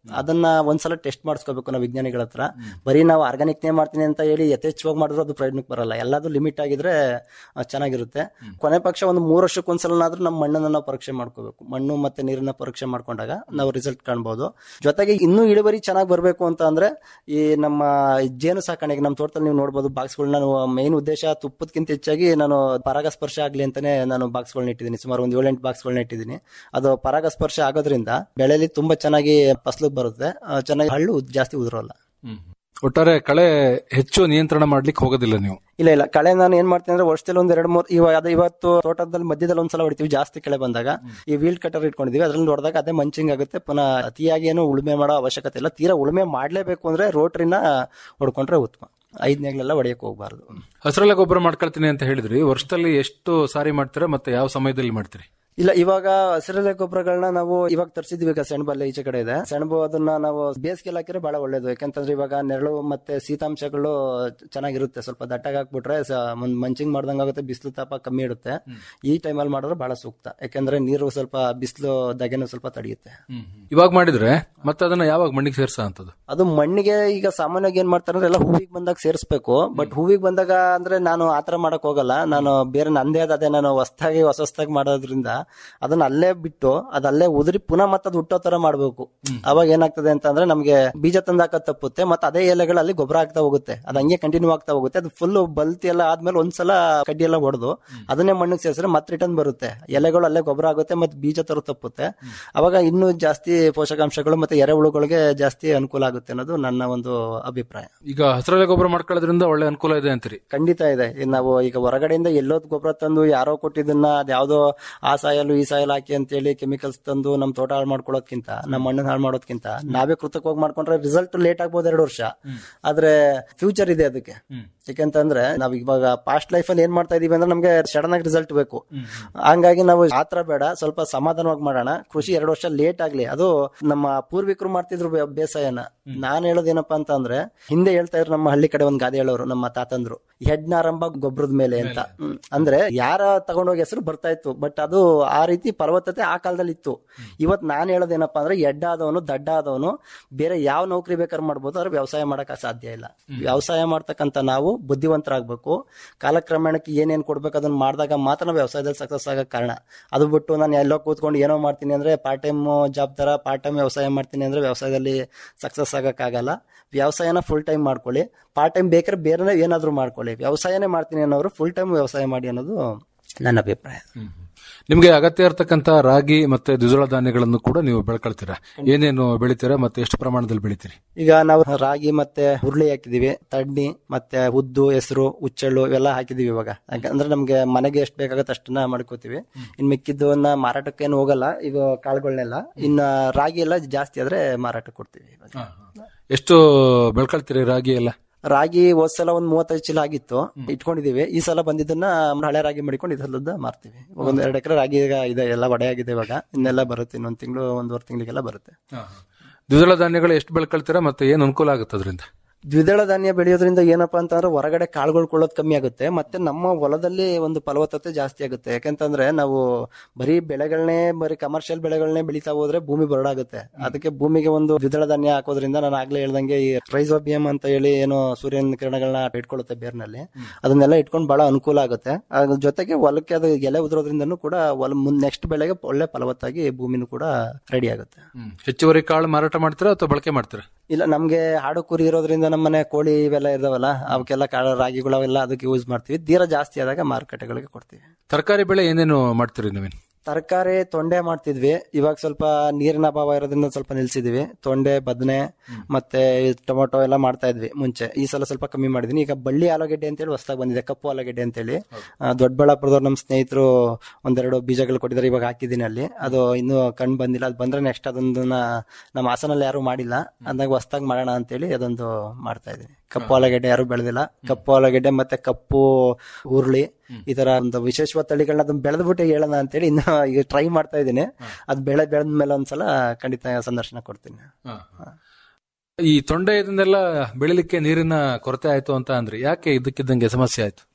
ಅದನ್ನ ಒಂದ್ಸಲ ಟೆಸ್ಟ್ ಮಾಡಿಸ್ಕೋಬೇಕು ನಾವು ವಿಜ್ಞಾನಿಗಳ ಹತ್ರ ಬರೀ ನಾವು ಆರ್ಗಾನಿಕ್ನೇ ಮಾಡ್ತೀನಿ ಅಂತ ಹೇಳಿ ಯಥೇಚ್ಛವಾಗಿ ಮಾಡಿದ್ರು ಅದು ಪ್ರಯೋಜನಕ್ಕೆ ಬರಲ್ಲ ಎಲ್ಲದೂ ಲಿಮಿಟ್ ಆಗಿದ್ರೆ ಆ, ಚೆನ್ನಾಗಿರುತ್ತೆ ಕೊನೆ ಪಕ್ಷ ಒಂದು ಮೂರು ವರ್ಷಕ್ಕೆ ಒಂದ್ಸಲನಾದ್ರೂ ನಮ್ಮ ಮಣ್ಣನ್ನ ನಾವು ಪರೀಕ್ಷೆ ಮಾಡ್ಕೋಬೇಕು ಮಣ್ಣು ಮತ್ತೆ ನೀರನ್ನ ಪರೀಕ್ಷೆ ಮಾಡ್ಕೊಂಡಾಗ ನಾವು ರಿಸಲ್ಟ್ ಕಾಣ್ಬೋದು ಜೊತೆಗೆ ಇನ್ನೂ ಇಳುವರಿ ಚೆನ್ನಾಗಿ ಬರಬೇಕು ಅಂತ ಅಂದ್ರೆ ಈ ನಮ್ಮ ಜೇನು ಸಾಕಾಣಿಕೆ ನಮ್ಮ ತೋಟದಲ್ಲಿ ನೀವು ನೋಡ್ಬೋದು ಬಾಕ್ಸ್ಗಳನ್ನ ನಾನು ಮೇನ್ ಉದ್ದೇಶ ತುಪ್ಪದಕ್ಕಿಂತ ಹೆಚ್ಚಾಗಿ ನಾನು ಪರಾಗಸ್ಪರ್ಶ ಆಗ್ಲಿ ಅಂತಾನೆ ನಾನು ಬಾಕ್ಸ್ಗಳನ್ನ ಇಟ್ಟಿದ್ದೀನಿ ಸುಮಾರು ಒಂದು ಏಳೆಂಟು ಬಾಕ್ಸ್ಗಳನ್ನ ಇಟ್ಟಿದ್ದೀನಿ ಅದು ಪರಾಗಸ್ಪರ್ಶ ಆಗೋದ್ರಿಂದ ಬೆಳೆಯಲ್ಲಿ ತುಂಬಾ ಚೆನ್ನಾಗಿ ಫಸಲು ಬರುತ್ತೆ ಆ, ಚೆನ್ನಾಗಿ ಹಳ್ಳು ಉದ್- ಜಾಸ್ತಿ ಉದುರೋಲ್ಲ ಒಟ್ಟಾರೆ ಕಳೆ ಹೆಚ್ಚು ನಿಯಂತ್ರಣ ಮಾಡ್ಲಿಕ್ಕೆ ಹೋಗೋದಿಲ್ಲ ನೀವು ಇಲ್ಲ ಇಲ್ಲ ಕಳೆ ನಾನು ಏನ್ ಮಾಡ್ತೀನಿ ಅಂದ್ರೆ ವರ್ಷದಲ್ಲಿ ಒಂದ್ ಎರಡು ಮೂರು ಇವಾಗ ಅದು ಇವತ್ತು ತೋಟದಲ್ಲಿ ಮಧ್ಯದಲ್ಲಿ ಒಂದ್ಸಲ ಹೊಡಿತೀವಿ ಜಾಸ್ತಿ ಕಳೆ ಬಂದಾಗ ಈ ವೀಲ್ ಕಟರ್ ಇಟ್ಕೊಂಡಿದೀವಿ ಅದ್ರಲ್ಲಿ ಹೊಡೆದಾಗ ಅದೇ ಮಂಚಿಂಗ್ ಆಗುತ್ತೆ ಪುನಃ ಅತಿಯಾಗಿ ಏನು ಉಳುಮೆ ಮಾಡೋ ಅವಶ್ಯಕತೆ ಇಲ್ಲ ತೀರಾ ಉಳುಮೆ ಮಾಡ್ಲೇಬೇಕು ಅಂದ್ರೆ ರೋಟ್ರಿನ ಹೊಡ್ಕೊಂಡ್ರೆ ಉತ್ತಮ ಐದನೇಗಳೆಲ್ಲ ಹೊಡೆಯಕ್ ಹೋಗ್ಬಾರ್ದು ಹಸಿರೆಲೆ ಗೊಬ್ಬರ ಮಾಡ್ಕೊಳ್ತೀನಿ ಅಂತ ಹೇಳಿದ್ರಿ ವರ್ಷದಲ್ಲಿ ಎಷ್ಟು ಸಾರಿ ಮಾಡ್ತೀರಾ ಮತ್ತೆ ಯಾವ ಸಮಯದಲ್ಲಿ ಮಾಡ್ತೀರಿ ಇಲ್ಲ ಇವಾಗ ಹಸಿರೆಲೆ ಗೊಬ್ಬರಗಳನ್ನ ನಾವು ಇವಾಗ ತರಿಸಿದ್ವಿ ಈಗ ಸೆಣಬಲ್ಲಿ ಈಚೆ ಕಡೆ ಇದೆ ಸೆಣಬು ಅದನ್ನ ನಾವು ಬೇಸಿಗೆಲ್ ಹಾಕಿದ್ರೆ ಬಹಳ ಒಳ್ಳೇದು ಯಾಕಂತಂದ್ರೆ ಇವಾಗ ನೆರಳು ಮತ್ತೆ ಶೀತಾಂಶಗಳು ಚೆನ್ನಾಗಿರುತ್ತೆ ಸ್ವಲ್ಪ ದಟ್ಟಾಗಿ ಹಾಕ್ಬಿಟ್ರೆ ಮಂಚಿಂಗ್ ಮಾಡ್ದಂಗ್ ಆಗುತ್ತೆ ಬಿಸಿಲು ತಾಪ ಕಮ್ಮಿ ಇಡುತ್ತೆ ಈ ಟೈಮಲ್ಲಿ ಮಾಡಿದ್ರೆ ಬಹಳ ಸೂಕ್ತ ಯಾಕಂದ್ರೆ ನೀರು ಸ್ವಲ್ಪ ಬಿಸಿಲು ದಗೆನೂ ಸ್ವಲ್ಪ ತಡೆಯುತ್ತೆ ಇವಾಗ ಮಾಡಿದ್ರೆ ಮತ್ತೆ ಅದನ್ನ ಯಾವಾಗ ಮಣ್ಣಿಗೆ ಸೇರ್ಸ ಅಂತದ್ದು ಅದು ಮಣ್ಣಿಗೆ ಈಗ ಸಾಮಾನ್ಯವಾಗಿ ಏನ್ ಮಾಡ್ತಾರೆ ಅಂದ್ರೆ ಎಲ್ಲ ಹೂವಿಗೆ ಬಂದಾಗ ಸೇರಿಸ್ಬೇಕು ಬಟ್ ಹೂವಿಗೆ ಬಂದಾಗ ಅಂದ್ರೆ ನಾನು ಆತರ ಮಾಡಕ್ ಹೋಗಲ್ಲ ನಾನು ಬೇರೆ ನಂದೇ ಆದ ಅದೇ ನಾನು ಹೊಸದಾಗಿ ಹೊಸ ಹೊಸದಾಗಿ ಮಾಡೋದ್ರಿಂದ ಅದನ್ನ ಅಲ್ಲೇ ಬಿಟ್ಟು ಅದಲ್ಲೇ ಉದುರಿ ಪುನಃ ಮತ್ತೆ ಅದು ಹುಟ್ಟೋ ತರ ಮಾಡ್ಬೇಕು ಅವಾಗ ಏನಾಗ್ತದೆ ಅಂತ ಅಂದ್ರೆ ನಮ್ಗೆ ಬೀಜ ತಂದಾಕ ತಪ್ಪುತ್ತೆ ಮತ್ತೆ ಅದೇ ಎಲೆಗಳು ಅಲ್ಲಿ ಗೊಬ್ಬರ ಆಗ್ತಾ ಹೋಗುತ್ತೆ ಅದು ಹಂಗೆ ಕಂಟಿನ್ಯೂ ಆಗ್ತಾ ಹೋಗುತ್ತೆ ಅದು ಫುಲ್ ಬಲ್ತಿ ಎಲ್ಲ ಆದ್ಮೇಲೆ ಒಂದ್ಸಲ ಕಡ್ಡಿ ಎಲ್ಲ ಹೊಡೆದು ಅದನ್ನೇ ಮಣ್ಣಿಗೆ ಸೇರಿಸಿದ್ರೆ ಮತ್ತೆ ರಿಟರ್ನ್ ಬರುತ್ತೆ ಎಲೆಗಳು ಅಲ್ಲೇ ಗೊಬ್ಬರ ಆಗುತ್ತೆ ಮತ್ತೆ ಬೀಜ ತರ ತಪ್ಪುತ್ತೆ ಅವಾಗ ಇನ್ನೂ ಜಾಸ್ತಿ ಪೋಷಕಾಂಶಗಳು ಮತ್ತೆ ಎರೆಹುಳುಗಳಿಗೆ ಜಾಸ್ತಿ ಅನುಕೂಲ ಆಗುತ್ತೆ ಅನ್ನೋದು ನನ್ನ ಒಂದು ಅಭಿಪ್ರಾಯ ಈಗ ಹಸಿರೆಲೆ ಗೊಬ್ಬರ ಮಾಡ್ಕೊಳ್ಳೋದ್ರಿಂದ ಒಳ್ಳೆ ಅನುಕೂಲ ಇದೆ ಅಂತೀರಿ ಖಂಡಿತ ಇದೆ ಇದ್ ನಾವು ಈಗ ಹೊರಗಡೆಯಿಂದ ಎಲ್ಲೋದ್ ಗೊಬ್ಬರ ತಂದು ಯಾರೋ ಕೊಟ್ಟಿದ್ದನ್ನ ಅದ್ಯಾವ್ದೋ ಆ ಸಾಯಲು ಈ ಸಾಯಲ್ ಹಾಕಿ ಅಂತೇಳಿ ಕೆಮಿಕಲ್ಸ್ ತಂದು ನಮ್ ತೋಟ ಹಾಳು ಮಾಡ್ಕೊಳ್ಳೋದ್ಕಿಂತ ನಮ್ಮ ಮಣ್ಣನ್ನ ಹಾಳು ಮಾಡೋದ್ಕಿಂತ ನಾವೇ ಕೃತಕವಾಗಿ ಮಾಡ್ಕೊಂಡ್ರೆ ರಿಸಲ್ಟ್ ಲೇಟ್ ಆಗ್ಬೋದು ಎರಡು ವರ್ಷ ಆದ್ರೆ ಫ್ಯೂಚರ್ ಇದೆ ಅದಕ್ಕೆ ಯಾಕಂತಂದ್ರೆ ನಾವ್ ಇವಾಗ ಪಾಸ್ಟ್ ಲೈಫ್ ಅಲ್ಲಿ ಏನ್ ಮಾಡ್ತಾ ಇದೀವಿ ಅಂದ್ರೆ ನಮ್ಗೆ ಸಡನ್ ಆಗಿ ರಿಸಲ್ಟ್ ಬೇಕು ಹಂಗಾಗಿ ನಾವು ಆತರ ಬೇಡ ಸ್ವಲ್ಪ ಸಮಾಧಾನವಾಗಿ ಮಾಡೋಣ ಕೃಷಿ ಎರಡು ವರ್ಷ ಲೇಟ್ ಆಗ್ಲಿ ಅದು ನಮ್ಮ ಪೂರ್ವಿಕರು ಮಾಡ್ತಿದ್ರು ಬೇ- ಬೇಸಾಯನ ನಾನ್ ಹೇಳೋದೇನಪ್ಪಾ ಅಂತ ಅಂದ್ರೆ ಹಿಂದೆ ಹೇಳ್ತಾ ಇದ್ರು ನಮ್ಮ ಹಳ್ಳಿ ಕಡೆ ಒಂದ್ ಗಾದೆ ಹೇಳೋರು ನಮ್ಮ ತಾತಂದ್ರು ಹೆಡ್ನಾರಂಭ ಗೊಬ್ಬರದ ಮೇಲೆ ಅಂತ ಹ್ಮ್. ಅಂದ್ರೆ ಯಾರ ತಗೊಂಡೋಗಿ ಹೆಸರು ಬರ್ತಾ ಇತ್ತು ಬಟ್ ಅದು ಆ ರೀತಿ ಫಲವತ್ತತೆ ಆ ಕಾಲದಲ್ಲಿ ಇತ್ತು ಇವತ್ ನಾನ್ ಹೇಳೋದೇನಪ್ಪಾ ಅಂದ್ರೆ ಎಡ್ಡ ಆದವನು ದಡ್ಡ ಆದವನು ಬೇರೆ ಯಾವ ನೌಕರಿ ಬೇಕಾದ್ರೆ ಮಾಡ್ಬೋದು ಆದ್ರೆ ವ್ಯವಸಾಯ ಮಾಡಕ್ ಸಾಧ್ಯ ಇಲ್ಲ ವ್ಯವಸಾಯ ಮಾಡ್ತಕ್ಕಂತ ನಾವು ಬುದ್ಧಿವಂತರಾಗ್ಬೇಕು ಕಾಲಕ್ರಮೇಣಕ್ಕೆ ಏನೇನ್ ಕೊಡ್ಬೇಕು ಅದನ್ನ ಮಾಡಿದಾಗ ಮಾತ್ರ ನಾವು ವ್ಯವಸಾಯದಲ್ಲಿ ಸಕ್ಸಸ್ ಆಗಕ್ ಕಾರಣ ಅದು ಬಿಟ್ಟು ನಾನು ಎಲ್ಲೋ ಕೂತ್ಕೊಂಡು ಏನೋ ಮಾಡ್ತೀನಿ ಅಂದ್ರೆ ಪಾರ್ಟ್ ಟೈಮ್ ಜಾಬ್ ತರ ಪಾರ್ಟ್ ಟೈಮ್ ವ್ಯವಸಾಯ ಮಾಡ್ತೀನಿ ಅಂದ್ರೆ ವ್ಯವಸಾಯದಲ್ಲಿ ಸಕ್ಸಸ್ ಆಗಕ್ಕಾಗಲ್ಲ ವ್ಯವಸಾಯನ ಫುಲ್ ಟೈಮ್ ಮಾಡ್ಕೊಳ್ಳಿ ಪಾರ್ಟ್ ಟೈಮ್ ಬೇಕಾದ್ರೆ ಬೇರೆ ಏನಾದ್ರೂ ಮಾಡ್ಕೊಳ್ಳಿ ವ್ಯವಸಾಯನೇ ಮಾಡ್ತೀನಿ ಅನ್ನೋರು ಫುಲ್ ಟೈಮ್ ವ್ಯವಸಾಯ ಮಾಡಿ ಅನ್ನೋದು ನನ್ನ ಅಭಿಪ್ರಾಯ ನಿಮ್ಗೆ ಅಗತ್ಯ ಇರತಕ್ಕಂತ ರಾಗಿ ಮತ್ತೆ ದ್ವಿದಳ ಧಾನ್ಯಗಳನ್ನು ಕೂಡ ನೀವು ಬೆಳ್ಕೊಳ್ತೀರಾ ಏನೇನು ಬೆಳಿತೀರಾ ಮತ್ತೆ ಎಷ್ಟು ಪ್ರಮಾಣದಲ್ಲಿ ಬೆಳಿತೀರಿ ಈಗ ನಾವು ರಾಗಿ ಮತ್ತೆ ಹುರುಳಿ ಹಾಕಿದೀವಿ ತಡ್ನಿ ಮತ್ತೆ ಉದ್ದು ಹೆಸರು ಹುಚ್ಚೆಳ್ಳು ಇವೆಲ್ಲ ಹಾಕಿದೀವಿ ಇವಾಗ ಯಾಕಂದ್ರೆ ನಮ್ಗೆ ಮನೆಗೆ ಎಷ್ಟು ಬೇಕಾಗತ್ತೆ ಅಷ್ಟನ್ನ ಮಾಡ್ಕೋತೀವಿ ಇನ್ ಮಿಕ್ಕಿದ್ದನ್ನ ಮಾರಾಟಕ್ಕೇನು ಹೋಗಲ್ಲ ಇವು ಕಾಳುಗಳನ್ನೆಲ್ಲ ಇನ್ನ ರಾಗಿ ಎಲ್ಲ ಜಾಸ್ತಿ ಆದ್ರೆ ಮಾರಾಟಕ್ಕೆ ಕೊಡ್ತೀವಿ ಇವಾಗ. ಎಷ್ಟು ಬೆಳ್ಕೊಳ್ತೀರಿ ರಾಗಿ ಎಲ್ಲ ರಾಗಿ ಹೋದ್ ಸಲ ಒಂದ್ ಮೂವತ್ತೈದು ಚೀಲ ಆಗಿತ್ತು ಇಟ್ಕೊಂಡಿದೀವಿ ಈ ಸಲ ಬಂದಿದ್ದನ್ನ ಹಳೆ ರಾಗಿ ಮಾಡಿಕೊಂಡು ಇದಲ್ಲದ ಮಾರ್ತೀವಿ ಒಂದ್ ಎರಡು ಎಕರೆ ರಾಗಿ ಈಗ ಇದೆ ಎಲ್ಲ ಒಡೆ ಆಗಿದೆ ಇವಾಗ ಇನ್ನೆಲ್ಲ ಬರುತ್ತೆ ಇನ್ನೊಂದ್ ತಿಂಗಳು ಒಂದೂವರೆ ತಿಂಗಳಿಗೆಲ್ಲ ಬರುತ್ತೆ ದ್ವಿದಳ ಧಾನ್ಯಗಳು ಎಷ್ಟು ಬೆಳ್ಕೊಳ್ತೀರಾ ಮತ್ತೆ ಏನ್ ಅನುಕೂಲ ಆಗುತ್ತೆ ಅದರಿಂದ ದ್ವಿದಳ ಧಾನ್ಯ ಬೆಳೆಯೋದ್ರಿಂದ ಏನಪ್ಪಾ ಅಂತಂದ್ರೆ ಹೊರಗಡೆ ಕಾಳುಗಳು ಕೊಳ್ಳೋದು ಕಮ್ಮಿ ಆಗುತ್ತೆ ಮತ್ತೆ ನಮ್ಮ ಹೊಲದಲ್ಲಿ ಒಂದು ಫಲವತ್ತತೆ ಜಾಸ್ತಿ ಆಗುತ್ತೆ ಯಾಕಂತಂದ್ರೆ ನಾವು ಬರೀ ಬೆಳೆಗಳನ್ನೇ ಬರೀ ಕಮರ್ಷಿಯಲ್ ಬೆಳೆಗಳನ್ನೇ ಬೆಳೀತಾ ಹೋದ್ರೆ ಭೂಮಿ ಬರಡಾಗುತ್ತೆ ಅದಕ್ಕೆ ಭೂಮಿಗೆ ಒಂದು ದ್ವಿದಳ ಧಾನ್ಯ ಹಾಕೋದ್ರಿಂದ ನಾನು ಆಗ್ಲೇ ಹೇಳ್ದಂಗೆ ಈ ರೈಸೋಬಿಯಂ ಅಂತ ಹೇಳಿ ಏನೋ ಸೂರ್ಯನ ಕಿರಣಗಳನ್ನ ಇಟ್ಕೊಳ್ಳುತ್ತೆ ಬೇರ್ನಲ್ಲಿ ಅದನ್ನೆಲ್ಲ ಇಟ್ಕೊಂಡು ಬಹಳ ಅನುಕೂಲ ಆಗುತ್ತೆ ಅದ್ರ ಜೊತೆಗೆ ಹೊಲಕ್ಕೆ ಅದು ಎಲೆ ಉದುರೋದ್ರಿಂದನೂ ಕೂಡ ಹೊಲ ಮುಂದ್ ನೆಕ್ಸ್ಟ್ ಬೆಳೆಗೆ ಒಳ್ಳೆ ಫಲವತ್ತಾಗಿ ಭೂಮಿನೂ ಕೂಡ ರೆಡಿ ಆಗುತ್ತೆ ಹೆಚ್ಚುವರಿ ಕಾಳು ಮಾರಾಟ ಮಾಡ್ತೀರಾ ಅಥವಾ ಬಳಕೆ ಮಾಡ್ತೀರಾ ಇಲ್ಲ ನಮ್ಗೆ ಹಾಡು ಕುರಿ ಇರೋದ್ರಿಂದ ನಮ್ಮನೆ ಕೋಳಿ ಇವೆಲ್ಲ ಇದಾವಲ್ಲ ಅವಕ್ಕೆಲ್ಲ ಕಾಳು ರಾಗಿಗಳು ಅವೆಲ್ಲ ಅದಕ್ಕೆ ಯೂಸ್ ಮಾಡ್ತೀವಿ ತೀರಾ ಜಾಸ್ತಿ ಆದಾಗ ಮಾರುಕಟ್ಟೆಗಳಿಗೆ ಕೊಡ್ತೀವಿ ತರಕಾರಿ ಬೆಳೆ ಏನೇನು ಮಾಡ್ತೀರಿ ನವೀನ್ ತರಕಾರಿ ತೊಂಡೆ ಮಾಡ್ತಿದ್ವಿ ಇವಾಗ ಸ್ವಲ್ಪ ನೀರಿನ ಅಭಾವ ಇರೋದ್ರಿಂದ ಸ್ವಲ್ಪ ನಿಲ್ಸಿದೀವಿ ತೊಂಡೆ ಬದನೆ ಮತ್ತೆ ಈ ಟೊಮೊಟೊ ಎಲ್ಲ ಮಾಡ್ತಾ ಇದ್ವಿ ಮುಂಚೆ ಈ ಸಲ ಸ್ವಲ್ಪ ಕಮ್ಮಿ ಮಾಡಿದೀನಿ ಈಗ ಬಳ್ಳಿ ಆಲೂಗೆಡ್ಡೆ ಅಂತೇಳಿ ಹೊಸದಾಗಿ ಬಂದಿದೆ ಕಪ್ಪು ಆಲೂಗೆಡ್ಡೆ ಅಂತೇಳಿ ಆ, ದೊಡ್ಡಬಳ್ಳಾಪುರದವ್ರು ನಮ್ಮ ಸ್ನೇಹಿತರು ಒಂದೆರಡು ಬೀಜಗಳು ಕೊಟ್ಟಿದ್ದಾರೆ ಇವಾಗ ಹಾಕಿದ್ದೀನಿ ಅಲ್ಲಿ ಅದು ಇನ್ನೂ ಕಣ್ ಬಂದಿಲ್ಲ ಅದು ಬಂದ್ರೆ ನೆಕ್ಸ್ಟ್ ಅದೊಂದನ್ನ ನಮ್ಮ ಹಾಸನಲ್ಲಿ ಯಾರು ಮಾಡಿಲ್ಲ ಅಂದಾಗ ಹೊಸದಾಗಿ ಮಾಡೋಣ ಅಂತೇಳಿ ಅದೊಂದು ಮಾಡ್ತಾ ಇದ್ದೀನಿ ಕಪ್ಪು ಆಲೂಗೆಡ್ಡೆ ಯಾರು ಬೆಳೆದಿಲ್ಲ ಕಪ್ಪು ಆಲೂಗೆಡ್ಡೆ ಮತ್ತೆ ಕಪ್ಪು ಹುರುಳಿ ಈ ತರ ಒಂದು ವಿಶೇಷವಾದ ತಳಿಗಳನ್ನ ಅದನ್ನ ಬೆಳೆದ್ಬಿಟ್ಟು ಹೇಳೋಣ ಅಂತೇಳಿ ಇನ್ನು ಈಗ ಟ್ರೈ ಮಾಡ್ತಾ ಇದ್ದೀನಿ ಅದ್ ಬೆಳೆ ಬೆಳೆದ ಮೇಲೆ ಒಂದ್ಸಲ ಖಂಡಿತ ಸಂದರ್ಶನ ಕೊಡ್ತೀನಿ ಈ ತೊಂಡೆ ಇದನ್ನೆಲ್ಲ ಬೆಳಿಲಿಕ್ಕೆ ನೀರಿನ ಕೊರತೆ ಆಯ್ತು ಅಂತ ಅಂದ್ರೆ ಯಾಕೆ ಇದಕ್ಕಿದ್ದಂಗೆ ಸಮಸ್ಯೆ ಆಯ್ತು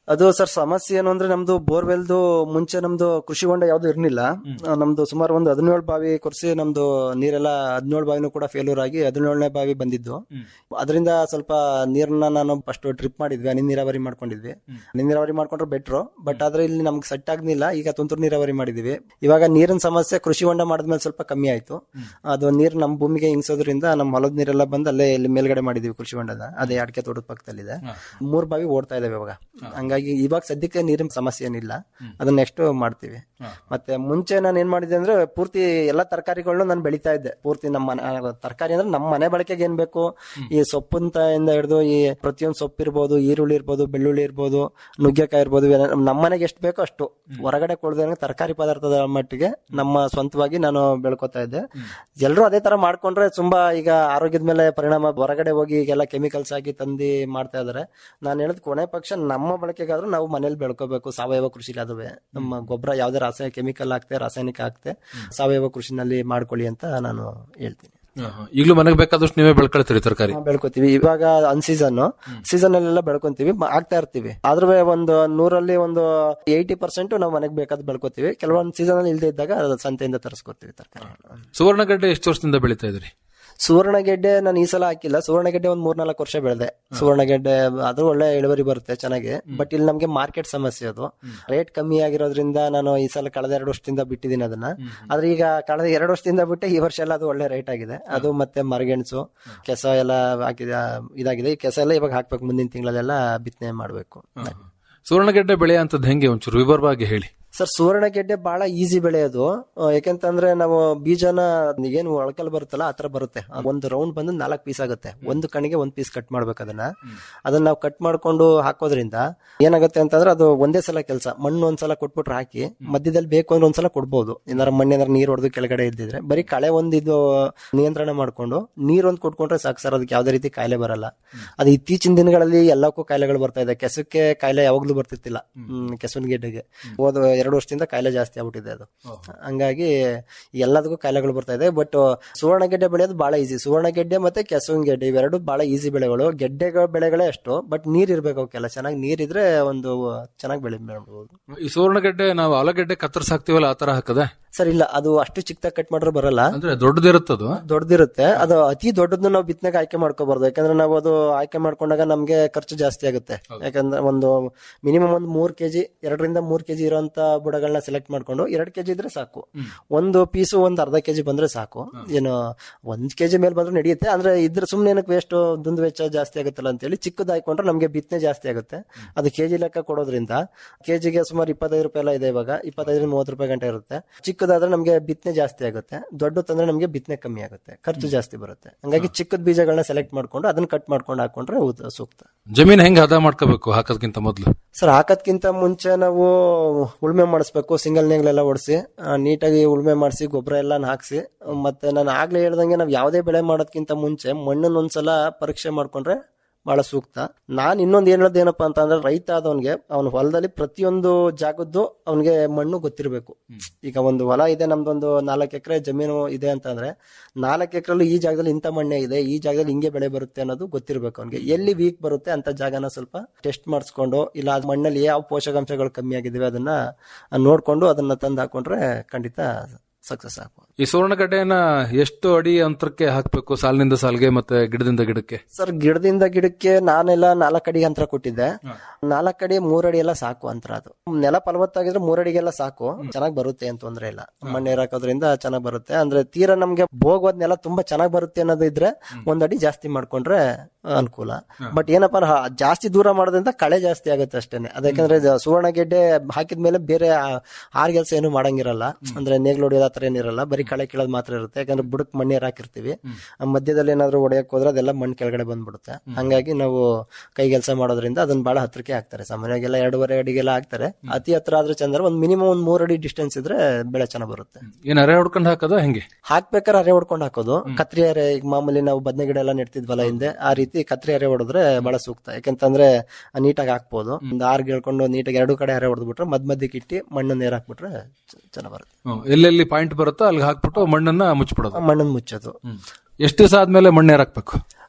ಅದು ಸರ್ ಸಮಸ್ಯೆ ಏನು ಅಂದ್ರೆ ನಮ್ದು ಬೋರ್ವೆಲ್ದು ಮುಂಚೆ ನಮ್ದು ಕೃಷಿ ಹೊಂಡ ಯಾವ್ದು ಇರ್ಲಿಲ್ಲ ಆ, ನಮ್ದು ಸುಮಾರು ಒಂದು ಹದಿನೇಳು ಬಾವಿ ಕೊರ್ಸಿ ನಮ್ದು ನೀರೆಲ್ಲ ಹದಿನೇಳು ಬಾವಿನೂ ಕೂಡ ಫೇಲ್ಯೂರ್ ಆಗಿ ಹದಿನೇಳನೇ ಬಾವಿ ಬಂದಿದ್ದು ಅದರಿಂದ ಸ್ವಲ್ಪ ನೀರನ್ನ ನಾನು ಫಸ್ಟ್ ಟ್ರಿಪ್ ಮಾಡಿದ್ವಿ ಹನಿ ನೀರಾವರಿ ಮಾಡ್ಕೊಂಡಿದ್ವಿ ಹನಿ ನೀರಾವರಿ ಮಾಡ್ಕೊಂಡ್ರೆ ಬೆಟ್ರು ಬಟ್ ಆದ್ರೆ ಇಲ್ಲಿ ನಮ್ಗೆ ಸೆಟ್ ಆಗ್ಲಿಲ್ಲ ಈಗ ತುಂತುರು ನೀರಾವರಿ ಮಾಡಿದ್ವಿ ಇವಾಗ ನೀರಿನ ಸಮಸ್ಯೆ ಕೃಷಿ ಹೊಂಡ ಮಾಡಿದ್ಮೇಲೆ ಸ್ವಲ್ಪ ಕಮ್ಮಿ ಆಯ್ತು ಅದು ನೀರು ನಮ್ಮ ಭೂಮಿಗೆ ಹಿಂಗ್ಸೋದ್ರಿಂದ ನಮ್ಮ ಹೊಲದ ನೀರೆಲ್ಲ ಬಂದು ಅಲ್ಲೇ ಇಲ್ಲಿ ಮೇಲ್ಗಡೆ ಮಾಡಿದ್ವಿ ಕೃಷಿ ಹೊಂಡದ ಅದೇ ಅಡಿಕೆ ತೋಟದ ಪಕ್ಕದಲ್ಲಿದೆ ಮೂರ್ ಬಾವಿ ಓಡ್ತಾ ಇದಾವೆ ಇವಾಗ ಹಂಗಾಗಿ ಇವಾಗ ಸದ್ಯಕ್ಕೆ ನೀರಿನ ಸಮಸ್ಯೆ ಏನಿಲ್ಲ ಅದನ್ನ ನೆಕ್ಸ್ಟ್ ಮಾಡ್ತೀವಿ ಮತ್ತೆ ಮುಂಚೆ ನಾನು ಏನ್ ಮಾಡಿದೆ ಅಂದ್ರೆ ಪೂರ್ತಿ ಎಲ್ಲಾ ತರಕಾರಿಗಳನ್ನ ನಾನು ಬೆಳಿತಾ ಇದ್ದೆ ಪೂರ್ತಿ ನಮ್ಮ ಮನೆ ತರಕಾರಿ ಅಂದ್ರೆ ನಮ್ಮ ಮನೆ ಬಳಕೆಗೆ ಏನ್ ಬೇಕು ಈ ಸೊಪ್ಪಿಂದ ಇಂದ ಹಿಡಿದು ಈ ಪ್ರತಿಯೊಂದು ಸೊಪ್ಪು ಇರ್ಬೋದು ಈರುಳ್ಳಿ ಇರ್ಬೋದು ಬೆಳ್ಳುಳ್ಳಿ ಇರ್ಬೋದು ನುಗ್ಗೆಕಾಯಿ ಇರ್ಬೋದು ಇವೆಲ್ಲ ನಮ್ಮ ಮನೆಗೆ ಎಷ್ಟು ಬೇಕೋ ಅಷ್ಟು ಹೊರಗಡೆ ಕೊಡದೆ ತರಕಾರಿ ಪದಾರ್ಥದ ಮಟ್ಟಿಗೆ ನಮ್ಮ ಸ್ವಂತವಾಗಿ ನಾನು ಬೆಳ್ಕೊತಾ ಇದ್ದೆ ಎಲ್ಲರೂ ಅದೇ ತರ ಮಾಡ್ಕೊಂಡ್ರೆ ತುಂಬಾ ಈಗ ಆರೋಗ್ಯದ ಮೇಲೆ ಪರಿಣಾಮ ಹೊರಗಡೆ ಹೋಗಿ ಈಗೆಲ್ಲ ಕೆಮಿಕಲ್ಸ್ ಹಾಕಿ ತಂದು ಮಾಡ್ತಾ ಇದಾರೆ ನಾನು ಹೇಳದ್ ಕೊನೆ ಪಕ್ಷ ನಮ್ಮ ಬಳಕೆಗಾದ್ರೂ ನಾವು ಮನೇಲಿ ಬೆಳ್ಕೋಬೇಕು ಸಾವಯವ ಕೃಷಿಲಿ ಅದುವೆ ನಮ್ಮ ಗೊಬ್ಬರ ಯಾವ್ದೇ ರಾಸಾಯನಿಕ ಕೆಮಿಕಲ್ ಹಾಕ್ತೆ ರಾಸಾಯನಿಕ ಹಾಕ್ತೆ ಸಾವಯವ ಕೃಷಿನಲ್ಲಿ ಮಾಡ್ಕೊಳ್ಳಿ ಅಂತ ನಾನು ಹೇಳ್ತೀನಿ ಈಗಲೂ ಮನೆಗೆ ಬೇಕಾದಷ್ಟು ನೀವೇ ಬೆಳ್ಕೊಳ್ತೀರಿ ತರಕಾರಿ ನಾವು ಬೆಳ್ಕೊತೀವಿ ಇವಾಗ ಅನ್ ಸೀಸನ್ ಸೀಸನ್ ಅಲ್ಲೆಲ್ಲ ಬೆಳ್ಕೊಂತೀವಿ ಮ- ಆಗ್ತಾ ಇರ್ತೀವಿ ಆದ್ರೂ ಒಂದು ನೂರಲ್ಲಿ ಒಂದು ಏಯ್ಟಿ ಪರ್ಸೆಂಟ್ ನಾವು ಮನೆಗೆ ಬೇಕಾದ್ ಬೆಳ್ಕೊತೀವಿ ಕೆಲವೊಂದು ಸೀಸನ್ ಅಲ್ಲಿ ಇಲ್ದೇ ಇದ್ದಾಗ ಅದು ಸಂತೆಯಿಂದ ತರಿಸ್ಕೊತೀವಿ ತರಕಾರಿ ಸುವರ್ಣಗಡ್ಡೆ ಎಷ್ಟು ವರ್ಷದಿಂದ ಬೆಳೀತಾ ಇದ್ರಿ ಸುವರ್ಣಗೆಡ್ಡೆ ನಾನು ಈ ಸಲ ಹಾಕಿಲ್ಲ ಸುವರ್ಣಗೆಡ್ಡೆ ಒಂದ್ ಮೂರ್ನಾಲ್ಕು ವರ್ಷ ಬೆಳೆದೆ ಸುವರ್ಣಗೆಡ್ಡೆ ಅದು ಒಳ್ಳೆ ಇಳುವರಿ ಬರುತ್ತೆ ಚೆನ್ನಾಗಿ ಬಟ್ ಇಲ್ಲಿ ನಮ್ಗೆ ಮಾರ್ಕೆಟ್ ಸಮಸ್ಯೆ ಅದು ರೇಟ್ ಕಮ್ಮಿ ಆಗಿರೋದ್ರಿಂದ ನಾನು ಈ ಸಲ ಕಳೆದ ಎರಡು ವರ್ಷದಿಂದ ಬಿಟ್ಟಿದ್ದೀನಿ ಅದನ್ನ ಆದ್ರೆ ಈಗ ಕಳೆದ ಎರಡು ವರ್ಷದಿಂದ ಬಿಟ್ಟೆ ಈ ವರ್ಷ ಎಲ್ಲ ಅದು ಒಳ್ಳೆ ರೇಟ್ ಆಗಿದೆ ಅದು ಮತ್ತೆ ಮರಗೆಣಸು ಕೆಸ ಎಲ್ಲ ಹಾಕಿದ ಇದಾಗಿದೆ ಈ ಕೆಸ ಎಲ್ಲ ಇವಾಗ ಹಾಕ್ಬೇಕು ಮುಂದಿನ ತಿಂಗಳಲ್ಲೆಲ್ಲ ಬಿತ್ತನೆ ಮಾಡ್ಬೇಕು ಸುವರ್ಣಗಡ್ಡೆ ಬೆಳೆ ಅಂತದ್ ಹೆಂಗೆ ಒಂಚೂರು ವಿವರವಾಗಿ ಹೇಳಿ ಸರ್ ಸುವರ್ಣಗೆಡ್ಡೆ ಬಹಳ ಈಸಿ ಬೆಳೆ ಅದು ಆ, ಯಾಕೆಂತಂದ್ರೆ ನಾವು ಬೀಜನ ಏನು ಒಳಕಲ್ ಬರುತ್ತಲ್ಲ ಆತರ ಬರುತ್ತೆ ಒಂದು ರೌಂಡ್ ಬಂದು ನಾಲ್ಕು ಪೀಸ್ ಆಗುತ್ತೆ ಒಂದು ಕಣಿಗೆ ಒಂದ್ ಪೀಸ್ ಕಟ್ ಮಾಡ್ಬೇಕು ಅದನ್ನ ಅದನ್ನ ನಾವು ಕಟ್ ಮಾಡ್ಕೊಂಡು ಹಾಕೋದ್ರಿಂದ ಏನಾಗುತ್ತೆ ಅಂತಂದ್ರೆ ಅದು ಒಂದೇ ಸಲ ಕೆಲಸ ಮಣ್ಣು ಒಂದ್ಸಲ ಕೊಟ್ಬಿಟ್ರೆ ಹಾಕಿ ಮಧ್ಯದಲ್ಲಿ ಬೇಕು ಅಂದ್ರೆ ಒಂದ್ಸಲ ಕೊಡ್ಬೋದು ಏನಾರ ಮಣ್ಣು ಏನಾರ ನೀರ್ ಹೊಡೆದು ಕೆಳಗಡೆ ಇದ್ದಿದ್ರೆ ಬರೀ ಕಳೆ ಒಂದ್ ಇದು ನಿಯಂತ್ರಣ ಮಾಡ್ಕೊಂಡು ನೀರ್ ಒಂದ್ ಕೊಟ್ಕೊಂಡ್ರೆ ಸಾಕು ಸರ್ ಅದಕ್ಕೆ ಯಾವ್ದೇ ರೀತಿ ಕಾಯಿಲೆ ಬರಲ್ಲ ಅದು ಇತ್ತೀಚಿನ ದಿನಗಳಲ್ಲಿ ಎಲ್ಲಕ್ಕೂ ಕಾಯಿಲೆಗಳು ಬರ್ತಾ ಇದೆ ಕೆಸಕ್ಕೆ ಕಾಯಿಲೆ ಯಾವಾಗ್ಲೂ ಬರ್ತಿತ್ತಿಲ್ಲ ಹ್ಮ್ ಕೆಸುವಿನ ಗೆಡ್ಡೆಗೆ ಹೋದ ಎರಡು ವರ್ಷದಿಂದ ಕಾಯಿಲೆ ಜಾಸ್ತಿ ಆಗ್ಬಿಟ್ಟಿದೆ ಅದು ಹಂಗಾಗಿ ಎಲ್ಲದಕ್ಕೂ ಕಾಯಿಲೆಗಳು ಬರ್ತಾ ಇದೆ ಬಟ್ ಸುವರ್ಣ ಗೆಡ್ಡೆ ಬೆಳೆಯೋದು ಬಹಳ ಈಸಿ ಸುವರ್ಣ ಗೆಡ್ಡೆ ಮತ್ತೆ ಕೆಸುವಿನ ಗೆಡ್ಡೆ ಇವೆರಡು ಬಹಳ ಈಸಿ ಬೆಳೆಗಳು ಗೆಡ್ಡೆಗಳ ಬೆಳೆಗಳೇ ಅಷ್ಟು ಬಟ್ ನೀರ್ ಇರ್ಬೇಕು ಅವಕ್ಕೆಲ್ಲ ಚೆನ್ನಾಗಿ ನೀರ್ ಇದ್ರೆ ಒಂದು ಚೆನ್ನಾಗಿ ಬೆಳೆ ಬೆಳ್ಬೋದು ಈ ಸುವರ್ಣಗಡ್ಡೆ ನಾವು ಆಲೂಗಡ್ಡೆ ಕತ್ತರ್ಸ್ ಹಾಕ್ತಿವಲ್ಲ ಆ ತರ ಹಾಕದ ಸರ್ ಇಲ್ಲ ಅದು ಅಷ್ಟು ಚಿಕ್ಕದಾಗಿ ಕಟ್ ಮಾಡಿದ್ರೆ ಬರಲ್ಲ ಅಂದ್ರೆ ದೊಡ್ಡದಿರುತ್ತದು ದೊಡ್ಡದಿರುತ್ತೆ ಅದು ಅತಿ ದೊಡ್ಡದನ್ನ ನಾವು ಬಿತ್ತನೆಗೆ ಆಯ್ಕೆ ಮಾಡ್ಕೋಬಾರ್ದು ಯಾಕಂದ್ರೆ ನಾವು ಅದು ಆಯ್ಕೆ ಮಾಡ್ಕೊಂಡಾಗ ನಮ್ಗೆ ಖರ್ಚು ಜಾಸ್ತಿ ಆಗುತ್ತೆ ಯಾಕಂದ್ರೆ ಒಂದು ಮಿನಿಮಮ್ ಒಂದು ಮೂರ್ ಕೆಜಿ ಎರಡರಿಂದ ಮೂರ್ ಕೆಜಿ ಇರುವಂತ ಬುಡಗಳನ್ನ ಸೆಲೆಕ್ಟ್ ಮಾಡ್ಕೊಂಡು ಎರಡ್ ಕೆಜಿ ಇದ್ರೆ ಸಾಕು ಒಂದು ಪೀಸು ಒಂದ್ ಅರ್ಧ ಕೆಜಿ ಬಂದ್ರೆ ಸಾಕು ಏನು ಒಂದ್ ಕೆಜಿ ಮೇಲೆ ಬಂದ್ರೆ ನಡೆಯುತ್ತೆ ಅಂದ್ರೆ ಇದ್ರ ಸುಮ್ನೆ ಏನಕ್ಕೆ ವೇಸ್ಟ್ ದುಂದು ವೆಚ್ಚ ಜಾಸ್ತಿ ಆಗುತ್ತಲ್ಲ ಅಂತೇಳಿ ಚಿಕ್ಕದು ಹಾಕೊಂಡ್ರೆ ನಮ್ಗೆ ಬಿತ್ತನೆ ಜಾಸ್ತಿ ಆಗುತ್ತೆ ಅದು ಕೆಜಿ ಲೆಕ್ಕ ಕೊಡೋದ್ರಿಂದ ಕೆಜಿಗೆ ಸುಮಾರು ಇಪ್ಪತ್ತೈದು ರೂಪಾಯಿ ಎಲ್ಲ ಇದೆ ಇವಾಗ ಇಪ್ಪತ್ತೈದರಿಂದ ಮೂವತ್ತು ರೂಪಾಯಿ ಗಂಟೆ ಇರುತ್ತೆ ಚಿಕ್ಕದಾದ್ರೆ ನಮ್ಗೆ ಬಿತ್ತನೆ ಜಾಸ್ತಿ ಆಗುತ್ತೆ ದೊಡ್ಡದಂದ್ರೆ ನಮ್ಗೆ ಬಿತ್ತನೆ ಕಮ್ಮಿ ಆಗುತ್ತೆ ಖರ್ಚು ಜಾಸ್ತಿ ಬರುತ್ತೆ ಹಂಗಾಗಿ ಚಿಕ್ಕದ ಬೀಜಗಳನ್ನ ಸೆಲೆಕ್ಟ್ ಮಾಡ್ಕೊಂಡು ಅದನ್ನ ಕಟ್ ಮಾಡ್ಕೊಂಡು ಹಾಕೊಂಡ್ರೆ ಉದ- ಸೂಕ್ತ ಜಮೀನ್ ಹೆಂಗ್ ಹದ ಮಾಡ್ಕೋಬೇಕು ಹಾಕೋದ್ಕಿಂತ ಮೊದ್ಲು ಸರ್ ಹಾಕೋದ್ಕಿಂತ ಮುಂಚೆ ನಾವು ಉಳುಮೆ ಮಾಡಿಸ್ಬೇಕು ಸಿಂಗಲ್ ನೇಗ್ಲೆಲ್ಲ ಓಡಿಸಿ ನೀಟಾಗಿ ಉಳುಮೆ ಮಾಡಿಸಿ ಗೊಬ್ಬರ ಎಲ್ಲ ಹಾಕ್ಸಿ ಮತ್ತೆ ನಾನು ಆಗ್ಲೇ ಹೇಳ್ದಂಗೆ ನಾವು ಯಾವುದೇ ಬೆಳೆ ಮಾಡೋದ್ಕಿಂತ ಮುಂಚೆ ಮಣ್ಣನ್ನ ಒಂದ್ಸಲ ಪರೀಕ್ಷೆ ಮಾಡ್ಕೊಂಡ್ರೆ ಬಹಳ ಸೂಕ್ತ ನಾನ್ ಇನ್ನೊಂದ್ ಏನ್ ಹೇಳೋದು ಏನಪ್ಪಾ ಅಂತ ಅಂದ್ರೆ ರೈತ ಆದವನ್ಗೆ ಅವನ ಹೊಲದಲ್ಲಿ ಪ್ರತಿಯೊಂದು ಜಾಗದ್ದು ಅವನಿಗೆ ಮಣ್ಣು ಗೊತ್ತಿರಬೇಕು ಈಗ ಒಂದು ಹೊಲ ಇದೆ ನಮ್ದೊಂದು ನಾಲ್ಕು ಎಕರೆ ಜಮೀನು ಇದೆ ಅಂತಂದ್ರೆ ನಾಲ್ಕು ಎಕರೆಲ್ಲೂ ಈ ಜಾಗದಲ್ಲಿ ಇಂಥ ಮಣ್ಣೆ ಇದೆ ಈ ಜಾಗದಲ್ಲಿ ಹಿಂಗೆ ಬೆಳೆ ಬರುತ್ತೆ ಅನ್ನೋದು ಗೊತ್ತಿರಬೇಕು ಅವನಿಗೆ ಎಲ್ಲಿ ವೀಕ್ ಬರುತ್ತೆ ಅಂತ ಜಾಗನ ಸ್ವಲ್ಪ ಟೆಸ್ಟ್ ಮಾಡಿಸ್ಕೊಂಡು ಇಲ್ಲ ಅದ್ ಮಣ್ಣಲ್ಲಿ ಯಾವ ಪೋಷಕಾಂಶಗಳು ಕಮ್ಮಿ ಆಗಿದಾವೆ ಅದನ್ನ ನೋಡ್ಕೊಂಡು ಅದನ್ನ ತಂದು ಹಾಕೊಂಡ್ರೆ ಖಂಡಿತ ಸಕ್ಸಸ್ ಆಗ್ಬೋದು ಈ ಸುವರ್ಣಗಡ್ಡೆಯನ್ನ ಎಷ್ಟು ಅಡಿ ಅಂತರಕ್ಕೆ ಹಾಕ್ಬೇಕು ಸಾಲಿನಿಂದ ಸಾಲ್ಗೆ ಮತ್ತೆ ಗಿಡದಿಂದ ಗಿಡಕ್ಕೆ ಸರ್ ಗಿಡದಿಂದ ಗಿಡಕ್ಕೆ ನಾನೆಲ್ಲ ನಾಲ್ಕು ಅಡಿ ಅಂತರ ಕೊಟ್ಟಿದ್ದೆ ನಾಲ್ಕು ಅಡಿ ಮೂರ್ ಅಡಿ ಎಲ್ಲ ಸಾಕು ಅಂತರ ಅದು ನೆಲ ಫಲವತ್ತಾಗಿದ್ರೆ ಮೂರ್ ಅಡಿಗೆಲ್ಲ ಸಾಕು ಚೆನ್ನಾಗಿ ಬರುತ್ತೆ ಏನ್ ತೊಂದ್ರೆ ಇಲ್ಲ ಮಣ್ಣು ನೀರ್ ಹಾಕೋದ್ರಿಂದ ಚೆನ್ನಾಗಿ ಬರುತ್ತೆ ಅಂದ್ರೆ ತೀರಾ ನಮ್ಗೆ ಭೋಗವಾದ ನೆಲ ತುಂಬಾ ಚೆನ್ನಾಗಿ ಬರುತ್ತೆ ಅನ್ನೋದು ಇದ್ರೆ ಒಂದ್ ಅಡಿ ಜಾಸ್ತಿ ಮಾಡ್ಕೊಂಡ್ರೆ ಅನುಕೂಲ ಬಟ್ ಏನಪ್ಪಾ ಅಂದ್ರೆ ಹ- ಜಾಸ್ತಿ ದೂರ ಮಾಡೋದ್ರಿಂದ ಕಳೆ ಜಾಸ್ತಿ ಆಗುತ್ತೆ ಅಷ್ಟೇನೆ ಅದಕ್ಕೆ ಸುವರ್ಣ ಗೆಡ್ಡೆ ಹಾಕಿದ್ಮೇಲೆ ಬೇರೆ ಆರ್ ಕೆಲಸ ಏನು ಮಾಡಂಗಿರಲ್ಲ ಅಂದ್ರೆ ನೇಗ್ಲು ಹೊಡಿಯೋದು ಆತರ ಏನಿರಲ್ಲ ಬರೀ ಕಳೆ ಕೀಳೋದು ಮಾತ್ರ ಇರುತ್ತೆ ಯಾಕಂದ್ರೆ ಬುಡಕ್ ಮಣ್ಣೀರ್ ಹಾಕಿರ್ತೀವಿ ಆ ಮಧ್ಯದಲ್ಲಿ ಏನಾದ್ರು ಹೊಡೆಯಕ್ ಹೋದ್ರೆ ಅದೆಲ್ಲ ಮಣ್ಣು ಕೆಳಗಡೆ ಬಂದ್ಬಿಡುತ್ತೆ ಹಂಗಾಗಿ ನಾವು ಕೈ ಕೆಲಸ ಮಾಡೋದ್ರಿಂದ ಅದನ್ನ ಬಹಳ ಹತ್ರಕ್ಕೆ ಹಾಕ್ತಾರೆ ಸಾಮಾನ್ಯವಾಗೆಲ್ಲ ಎರಡೂವರೆ ಅಡಿಗೆಲ್ಲ ಹಾಕ್ತಾರೆ ಅತಿ ಹತ್ರ ಆದ್ರೆ ಚಂದ್ರ ಒಂದ್ ಮಿನಿಮಮ್ ಒಂದ್ ಮೂರ್ ಅಡಿ ಡಿಸ್ಟೆನ್ಸ್ ಇದ್ರೆ ಬೆಳೆ ಚೆನ್ನಾಗ್ ಬರುತ್ತೆ ಏನ್ ಅರೆ ಹೊಡ್ಕೊಂಡು ಹಾಕೋದ ಹೆಂಗೆ ಹಾಕ್ಬೇಕಾದ್ರೆ ಅರೆ ಹೊಡ್ಕೊಂಡು ಹಾಕೋದು ಕತ್ರಿ ಅರೆ ಈಗ ಮಾಮೂಲಿ ನಾವು ಬದನೆ ಗಿಡ ಎಲ್ಲ ನೆಡ್ತಿದ್ವಲ್ಲ ಹಿಂದೆ ಆ ರೀತಿ ಕತ್ರಿ ಅರೆ ಹೊಡೆದ್ರೆ ಬಹಳ ಸೂಕ್ತ ಯಾಕಂತಂದ್ರೆ ನೀಟಾಗಿ ಹಾಕ್ಬೋದು ಒಂದು ಆರ್ ಗೆಳ್ಕೊಂಡು ನೀಟಾಗಿ ಎರಡು ಕಡೆ ಅರೆ ಹೊಡೆದ್ಬಿಟ್ರೆ ಮದ್ ಮಧ್ಯಕ್ಕೆ ಇಟ್ಟು ಮಣ್ಣು ನೀರ್ ಹಾಕ್ಬಿಟ್ರೆ ಚೆನ್ನಾಗ್ ಬರುತ್ತೆ ಹ್ಮ್. ಎಲ್ಲೆಲ್ಲಿ ಪಾಯಿಂಟ್ ಬರುತ್ತೋ ಅಲ್ಲಿಗೆ ಹಾಕ್ಬಿಟ್ಟು ಮಣ್ಣನ್ನ ಮುಚ್ಚಿಬಿಡೋದು ಮಣ್ಣನ್ನು ಮುಚ್ಚೋದು ಎಷ್ಟು ದಿವಸ ಆದ್ಮೇಲೆ ಮಣ್ಣು ಹಾಕ್ಬೇಕು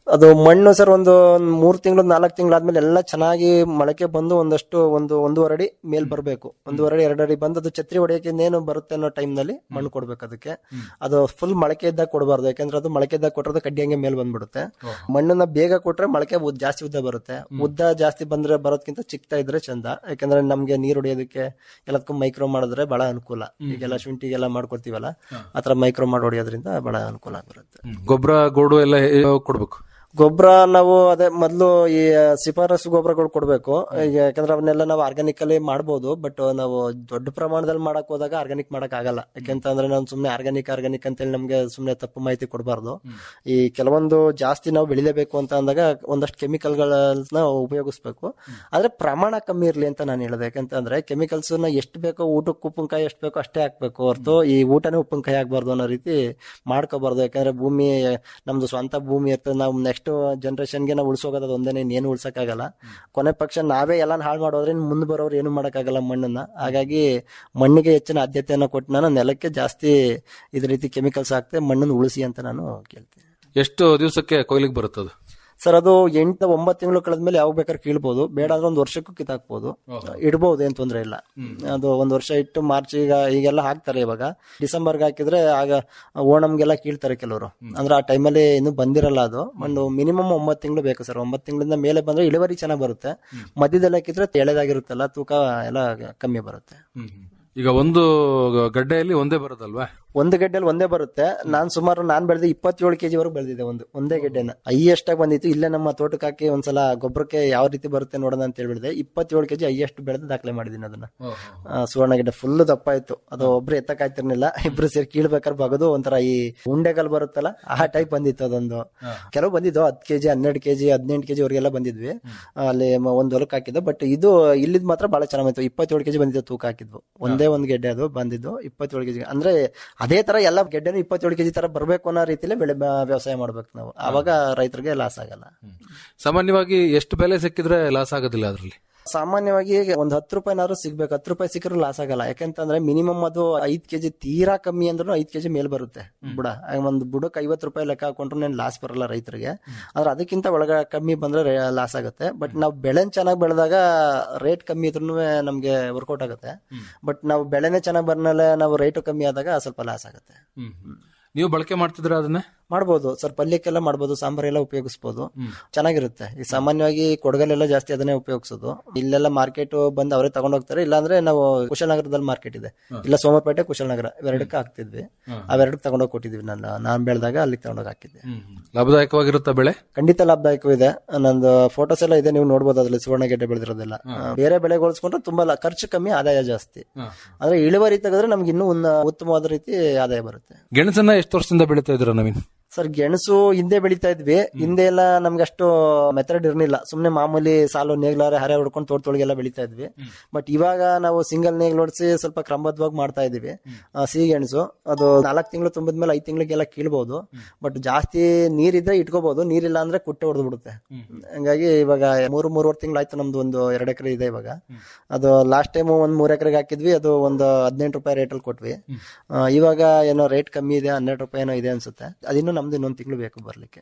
ಅದು ಮಣ್ಣು ಸರ್ ಒಂದು ಮೂರ್ ತಿಂಗಳು ನಾಲ್ಕು ತಿಂಗಳಾದ್ಮೇಲೆ ಎಲ್ಲ ಚೆನ್ನಾಗಿ ಮೊಳಕೆ ಬಂದು ಒಂದಷ್ಟು ಒಂದು ಒಂದೂವರೆ ಅಡಿ ಮೇಲ್ ಬರಬೇಕು ಒಂದೂವರೆ ಅಡಿ ಎರಡು ಅಡಿ ಬಂದು ಅದು ಛತ್ರಿ ಹೊಡೆಯಕ್ಕೆ ಇನ್ನೇನು ಬರುತ್ತೆ ಅನ್ನೋ time ನಲ್ಲಿ ಮಣ್ಣು ಕೊಡ್ಬೇಕು ಅದಕ್ಕೆ ಅದು ಫುಲ್ ಮೊಳಕೆ ಇದ್ದಾಗ ಕೊಡಬಾರ್ದು ಯಾಕಂದ್ರೆ ಅದು ಮೊಳಕೆ ಇದ್ದಾಗ ಕೊಟ್ಟರೆ ಕಡ್ಡಿ ಹಂಗೆ ಮೇಲ್ ಬಂದ್ಬಿಡುತ್ತೆ ಮಣ್ಣನ್ನ ಬೇಗ ಕೊಟ್ರೆ ಮೊಳಕೆ ಉದ್ದ- ಜಾಸ್ತಿ ಉದ್ದ ಬರುತ್ತೆ ಉದ್ದ ಜಾಸ್ತಿ ಬಂದ್ರೆ ಬರೋದ್ಕಿಂತ ಚಿಕ್ತಾ ಇದ್ರೆ ಚಂದ ಯಾಕಂದ್ರೆ ನಮ್ಗೆ ನೀರು ಹೊಡಿಯೋದಕ್ಕೆ ಎಲ್ಲದಕ್ಕೂ ಮೈಕ್ರೋ ಮಾಡಿದ್ರೆ ಬಹಳ ಅನುಕೂಲ ಈಗೆಲ್ಲ ಶುಂಠಿಗೆಲ್ಲ ಮಾಡ್ಕೊಡ್ತೀವಲ್ಲ ಆತರ ಮೈಕ್ರೋ ಮಾಡಿ ಹೊಡಿಯೋದ್ರಿಂದ ಬಹಳ ಅನುಕೂಲ ಬರುತ್ತೆ ಗೊಬ್ಬರ ಗೋಡು ಎಲ್ಲ ಯಾವಾಗ ಕೊಡ್ಬೇಕು ಗೊಬ್ಬರ ನಾವು ಅದೇ ಮೊದಲು ಈ ಶಿಫಾರಸು ಗೊಬ್ಬರಗಳು ಕೊಡಬೇಕು ಯಾಕಂದ್ರೆ ಅವನ್ನೆಲ್ಲ ನಾವು ಆರ್ಗಾನಿಕ್ ಅಲ್ಲಿ ಮಾಡ್ಬೋದು ಬಟ್ ನಾವು ದೊಡ್ಡ ಪ್ರಮಾಣದಲ್ಲಿ ಮಾಡಕ್ ಹೋದಾಗ ಆರ್ಗಾನಿಕ್ ಮಾಡಕ್ ಆಗಲ್ಲ ಯಾಕೆಂತಂದ್ರೆ ನಾವು ಸುಮ್ನೆ ಆರ್ಗಾನಿಕ್ ಆರ್ಗಾನಿಕ್ ಅಂತೇಳಿ ನಮ್ಗೆ ಸುಮ್ನೆ ತಪ್ಪು ಮಾಹಿತಿ ಕೊಡಬಾರ್ದು ಈ ಕೆಲವೊಂದು ಜಾಸ್ತಿ ನಾವು ಬೆಳಿಲೇಬೇಕು ಅಂತ ಅಂದಾಗ ಒಂದಷ್ಟು ಕೆಮಿಕಲ್ಗಳನ್ನ ಉಪಯೋಗಿಸ್ಬೇಕು ಆದ್ರೆ ಪ್ರಮಾಣ ಕಮ್ಮಿ ಇರ್ಲಿ ಅಂತ ನಾನು ಹೇಳಿದೆ ಯಾಕಂತಂದ್ರೆ ಕೆಮಿಕಲ್ಸ್ ನ ಎಷ್ಟು ಬೇಕೋ ಊಟಕ್ಕೆ ಉಪ್ಪಿನಕಾಯಿ ಎಷ್ಟು ಬೇಕೋ ಅಷ್ಟೇ ಹಾಕ್ಬೇಕು ಹೊರತು ಈ ಊಟನೇ ಉಪ್ಪಿನಕಾಯಿ ಆಗ್ಬಾರ್ದು ಅನ್ನೋ ರೀತಿ ಮಾಡ್ಕೋಬಾರ್ದು ಯಾಕಂದ್ರೆ ಭೂಮಿ ನಮ್ದು ಸ್ವಂತ ಭೂಮಿ ಇರ್ತದೆ ನಾವು ನೆಕ್ಸ್ಟ್ ಜನರೇಷನ್ಗೆ ನಾವು ಉಳಿಸೋಗೋದು ಒಂದೇನೆ ಏನು ಉಳ್ಸಕ್ಕಾಗಲ್ಲ ಕೊನೆ ಪಕ್ಷ ನಾವೇ ಎಲ್ಲ ಹಾಳು ಮಾಡೋದ್ರೆ ಇನ್ನು ಮುಂದೆ ಬರೋರು ಏನು ಮಾಡೋಕ್ಕಾಗಲ್ಲ ಮಣ್ಣನ್ನ ಹಾಗಾಗಿ ಮಣ್ಣಿಗೆ ಹೆಚ್ಚಿನ ಆದ್ಯತೆಯನ್ನು ಕೊಟ್ಟು ನಾನು ನೆಲಕ್ಕೆ ಜಾಸ್ತಿ ಇದ್ರ ರೀತಿ ಕೆಮಿಕಲ್ಸ್ ಹಾಕ್ತೆ ಮಣ್ಣನ್ನು ಉಳಿಸಿ ಅಂತ ನಾನು ಕೇಳ್ತೀನಿ ಎಷ್ಟು ದಿವಸಕ್ಕೆ ಕೊಯ್ಲಿಗೆ ಬರುತ್ತದು ಸರ್ ಅದು ಎಂಟು ಒಂಬತ್ತು ತಿಂಗಳು ಕಳೆದ್ಮೇಲೆ ಯಾವಾಗ ಬೇಕಾದ್ರೆ ಕೀಳ್ಬೋದು ಬೇಡ ಅಂದ್ರೆ ಒಂದು ವರ್ಷಕ್ಕೂ ಕಿತ್ತಾಕ್ಬೋದು ಇಡ್ಬೋದು ಏನ್ ತೊಂದ್ರೆ ಇಲ್ಲ ಅದು ಒಂದ್ ವರ್ಷ ಇಟ್ಟು ಮಾರ್ಚ್ ಈಗ ಈಗೆಲ್ಲ ಹಾಕ್ತಾರೆ ಇವಾಗ ಡಿಸೆಂಬರ್ಗೆ ಹಾಕಿದ್ರೆ ಆಗ ಓಣಂಗೆಲ್ಲ ಕೀಳ್ತಾರೆ ಕೆಲವರು ಅಂದ್ರೆ ಆ ಟೈಮಲ್ಲಿ ಇನ್ನೂ ಬಂದಿರಲ್ಲ ಅದು ಒಂದು ಮಿನಿಮಮ್ ಒಂಬತ್ತು ತಿಂಗಳು ಬೇಕು ಸರ್ ಒಂಬತ್ತು ತಿಂಗಳಿಂದ ಮೇಲೆ ಬಂದ್ರೆ ಇಳುವರಿ ಚೆನ್ನಾಗಿ ಬರುತ್ತೆ ಮಧ್ಯದಲ್ಲಿ ಹಾಕಿದ್ರೆ ಎಳೆದಾಗಿರುತ್ತಲ್ಲ ತೂಕ ಎಲ್ಲ ಕಮ್ಮಿ ಬರುತ್ತೆ ಈಗ ಒಂದು ಗಡ್ಡೆಯಲ್ಲಿ ಒಂದೇ ಬರೋದಲ್ವಾ ಒಂದು ಗೆಡ್ಡೆಲಿ ಒಂದೇ ಬರುತ್ತೆ ನಾನ್ ಸುಮಾರು ನಾನ್ ಬೆಳೆದ ಇಪ್ಪತ್ತೇಳು ಕೆಜಿ ವರೆಗೂ ಬೆಳೆದಿದೆ ಒಂದು ಒಂದೇ ಗೆಡ್ಡೆನ ಹೈಯೆಸ್ಟ್ ಆಗಿ ಬಂದಿತ್ತು ಇಲ್ಲೇ ನಮ್ಮ ತೋಟಕ್ಕೆ ಹಾಕಿ ಒಂದ್ಸಲ ಗೊಬ್ಬರಕ್ಕೆ ಯಾವ ರೀತಿ ಬರುತ್ತೆ ನೋಡೋಣ ಅಂತ ಹೇಳ್ಬಿಡಿದೆ ಇಪ್ಪತ್ತೇಳು ಕೆಜಿ ಹೈಯೆಸ್ಟ್ ಬೆಳೆದು ದಾಖಲೆ ಮಾಡಿದೀನಿ ಅದನ್ನ ಆ, ಸುವರ್ಣ ಗೆಡ್ಡೆ ಫುಲ್ ದಪ್ಪ ಇತ್ತು ಅದು ಒಬ್ರು ಎತ್ತಕ್ ಆಯ್ತಿರ್ಲಿಲ್ಲ ಇಬ್ರು ಸೇರಿ ಕೀಳ್ಬೇಕಾದ್ರೆ ಬಗದು ಒಂಥರ ಈ ಉಂಡೆಗಲ್ ಬರುತ್ತಲ್ಲ ಆ ಟೈಪ್ ಬಂದಿತ್ತು ಅದೊಂದು ಕೆಲವು ಬಂದಿದ್ದು ಹತ್ತು ಕೆಜಿ ಹನ್ನೆರಡು ಕೆಜಿ ಹದಿನೆಂಟು ಕೆಜಿ ವರೆಗೆಲ್ಲ ಬಂದಿದ್ವಿ ಅಲ್ಲಿ ಮ- ಒಂದ್ ಹೊಲಕ್ಕೆ ಹಾಕಿದ್ದು ಬಟ್ ಇದು ಇಲ್ಲಿದ್ ಮಾತ್ರ ಬಹಳ ಚೆನ್ನಾಗಿ ಬಂದಿತ್ತು ಇಪ್ಪತ್ತೇಳು ಕೆಜಿ ಬಂದಿದ್ದು ತೂಕ ಹಾಕಿದ್ವು ಒಂದೇ ಒಂದ್ ಗೆಡ್ಡೆ ಅದು ಬಂದಿದ್ದು ಇಪ್ಪತ್ತೇಳು ಕೆಜಿ ಅಂದ್ರೆ ಅದೇ ತರ ಎಲ್ಲ ಗೆಡ್ಡೆನು ಇಪ್ಪತ್ತೇಳು ಕೆಜಿ ತರ ಬರ್ಬೇಕು ಅನ್ನೋ ರೀತಿಲಿ ಬೆಳೆ ಬ- ವ್ಯವಸಾಯ ಮಾಡ್ಬೇಕು ನಾವು ಅವಾಗ ರೈತರಿಗೆ ಲಾಸ್ ಆಗಲ್ಲ ಸಾಮಾನ್ಯವಾಗಿ ಎಷ್ಟು ಬೆಲೆ ಸಿಕ್ಕಿದ್ರೆ ಲಾಸ್ ಆಗೋದಿಲ್ಲ ಅದರಲ್ಲಿ ಸಾಮಾನ್ಯವಾಗಿ ಒಂದ್ ಹತ್ತು ರೂಪಾಯಿನಾದ್ರು ಸಿಗ್ಬೇಕು ಹತ್ತು ರೂಪಾಯಿ ಸಿಕ್ಕರೂ ಲಾಸ್ ಆಗಲ್ಲ ಯಾಕಂತಂದ್ರೆ ಮಿನಿಮಮ್ ಅದು ಐದ್ ಕೆಜಿ ತೀರಾ ಕಮ್ಮಿ ಅಂದ್ರೂ ಐದ್ ಕೆಜಿ ಮೇಲ್ ಬರುತ್ತೆ ಬುಡ ಆ ಒಂದು ಬುಡಕ್ಕೆ ಐವತ್ತು ರೂಪಾಯಿ ಲೆಕ್ಕ ಹಾಕೊಂಡ್ರು ನೇನು ಲಾಸ್ ಬರಲ್ಲ ರೈತರಿಗೆ ಆದ್ರೆ ಅದಕ್ಕಿಂತ ಒಳಗ ಕಮ್ಮಿ ಬಂದ್ರೆ ಲಾಸ್ ಆಗುತ್ತೆ ಬಟ್ ನಾವು ಬೆಳೆನ್ ಚೆನ್ನಾಗಿ ಬೆಳೆದಾಗ ರೇಟ್ ಕಮ್ಮಿ ಇದ್ರೂ ನಮ್ಗೆ ವರ್ಕೌಟ್ ಆಗುತ್ತೆ ಬಟ್ ನಾವು ಬೆಳೆನೇ ಚೆನ್ನಾಗಿ ಬಂದ್ಮೇಲೆ ನಾವು ರೇಟು ಕಮ್ಮಿ ಆದಾಗ ಸ್ವಲ್ಪ ಲಾಸ್ ಆಗುತ್ತೆ ನೀವು ಬಳಕೆ ಮಾಡ್ತಿದ್ರ ಅದನ್ನ ಮಾಡ್ಬೋದು ಸರ್ ಪಲ್ಯಕ್ಕೆಲ್ಲ ಮಾಡ್ಬೋದು ಸಾಂಬಾರೆಲ್ಲ ಉಪಯೋಗಿಸ್ಬೋದು ಚೆನ್ನಾಗಿರುತ್ತೆ ಈ ಸಾಮಾನ್ಯವಾಗಿ ಕೊಡಗಲೆಲ್ಲ ಜಾಸ್ತಿ ಅದನ್ನೇ ಉಪಯೋಗಿಸೋದು ಇಲ್ಲೆಲ್ಲ ಮಾರ್ಕೆಟ್ ಬಂದು ಅವರೇ ತಗೊಂಡ್ ಹೋಗ್ತಾರೆ ಇಲ್ಲಾಂದ್ರೆ ನಾವು ಕುಶಲನಗರದಲ್ಲಿ ಮಾರ್ಕೆಟ್ ಇದೆ ಇಲ್ಲ ಸೋಮಪೇಟೆ ಕುಶಲನಗರ ಇವೆರಡಕ್ಕೆ ಹಾಕ್ತಿದ್ವಿ ಅವೆರಡಕ್ಕೆ ತಗೊಂಡೋಗಿ ಕೊಟ್ಟಿದ್ವಿ ನಾನು ನಾನ್ ಬೆಳೆದಾಗ ಅಲ್ಲಿಗೆ ತಗೊಂಡೋಗಿ ಹಾಕಿದ್ದೆ ಲಾಭದಾಯಕವಾಗಿರುತ್ತಾ ಬೆಳೆ ಖಂಡಿತ ಲಾಭದಾಯಕ ಇದೆ ನಂದು ಫೋಟೋಸ್ ಎಲ್ಲ ಇದೆ ನೀವು ನೋಡ್ಬೋದು ಅದ್ರಲ್ಲಿ ಸುವರ್ಣ ಗೆಡ್ಡೆ ಬೆಳೆದಿರೋದೆಲ್ಲ ಆ, ಬೇರೆ ಬೆಳೆ ಹೋಲಿಸ್ಕೊಂಡ್ರೆ ತುಂಬಾ ಲ- ಖರ್ಚು ಕಮ್ಮಿ ಆದಾಯ ಜಾಸ್ತಿ ಅಂದ್ರೆ ಇಳುವರಿ ತೆಗೆದ್ರೆ ನಮ್ಗೆ ಇನ್ನೂ ಉನ್ನ- ಉತ್ತಮವಾದ ರೀತಿ ಆದಾಯ ಬರುತ್ತೆ ಗೆಣಸನ್ನ ಎಷ್ಟು ವರ್ಷದಿಂದ ಬೆಳೀತಾ ಇದ್ರ ನವೀನ್ ಸರ್ ಗೆಣಸು ಹಿಂದೆ ಬೆಳಿತಾ ಇದ್ವಿ ಹಿಂದೆ ಎಲ್ಲ ನಮ್ಗೆ ಅಷ್ಟು ಮೆಥಡ್ ಇರ್ಲಿಲ್ಲ ಸುಮ್ನೆ ಮಾಮೂಲಿ ಸಾಲು ನೇಗ್ಲಾರೆ ಹರೆ ಹೊಡ್ಕೊಂಡು ತೋಟದೊಳಗೆಲ್ಲ ಬೆಳಿತಾ ಇದ್ವಿ ಬಟ್ ಇವಾಗ ನಾವು ಸಿಂಗಲ್ ನೇಗ್ಲು ಹೊಡ್ಸಿ ಸ್ವಲ್ಪ ಕ್ರಮಬದ್ಧವಾಗಿ ಮಾಡ್ತಾ ಇದೀವಿ ಆ, ಸಿಹಿ ಗೆಣಸು ಅದು ನಾಲ್ಕು ತಿಂಗಳು ತುಂಬಿದ್ಮೇಲೆ ಐದು ತಿಂಗಳಿಗೆಲ್ಲ ಕೀಳ್ಬೋದು ಬಟ್ ಜಾಸ್ತಿ ನೀರಿದ್ರೆ ಇಟ್ಕೋಬಹುದು ನೀರಿಲ್ಲ ಅಂದ್ರೆ ಕುಟ್ಟೆ ಹೊಡೆದು ಬಿಡುತ್ತೆ ಹಂಗಾಗಿ ಇವಾಗ ಮೂರು ಮೂರುವರೆ ತಿಂಗಳು ಆಯ್ತು ನಮ್ದು ಒಂದು ಎರಡು ಎಕರೆ ಇದೆ ಇವಾಗ ಅದು ಲಾಸ್ಟ್ ಟೈಮ್ ಒಂದ್ ಮೂರ್ ಎಕರೆಗೆ ಹಾಕಿದ್ವಿ ಅದು ಒಂದು ಹದಿನೆಂಟು ರೂಪಾಯಿ ರೇಟಲ್ಲಿ ಕೊಟ್ವಿ ಆ, ಇವಾಗ ಏನೋ ರೇಟ್ ಕಮ್ಮಿ ಇದೆ ಹನ್ನೆರಡು ರೂಪಾಯಿ ಏನೋ ಇದೆ ಅನ್ಸುತ್ತೆ ಅದಿನ್ನು ನಮ್ದು ಇನ್ನೊಂದು ತಿಂಗಳು ಬೇಕು ಬರ್ಲಿಕ್ಕೆ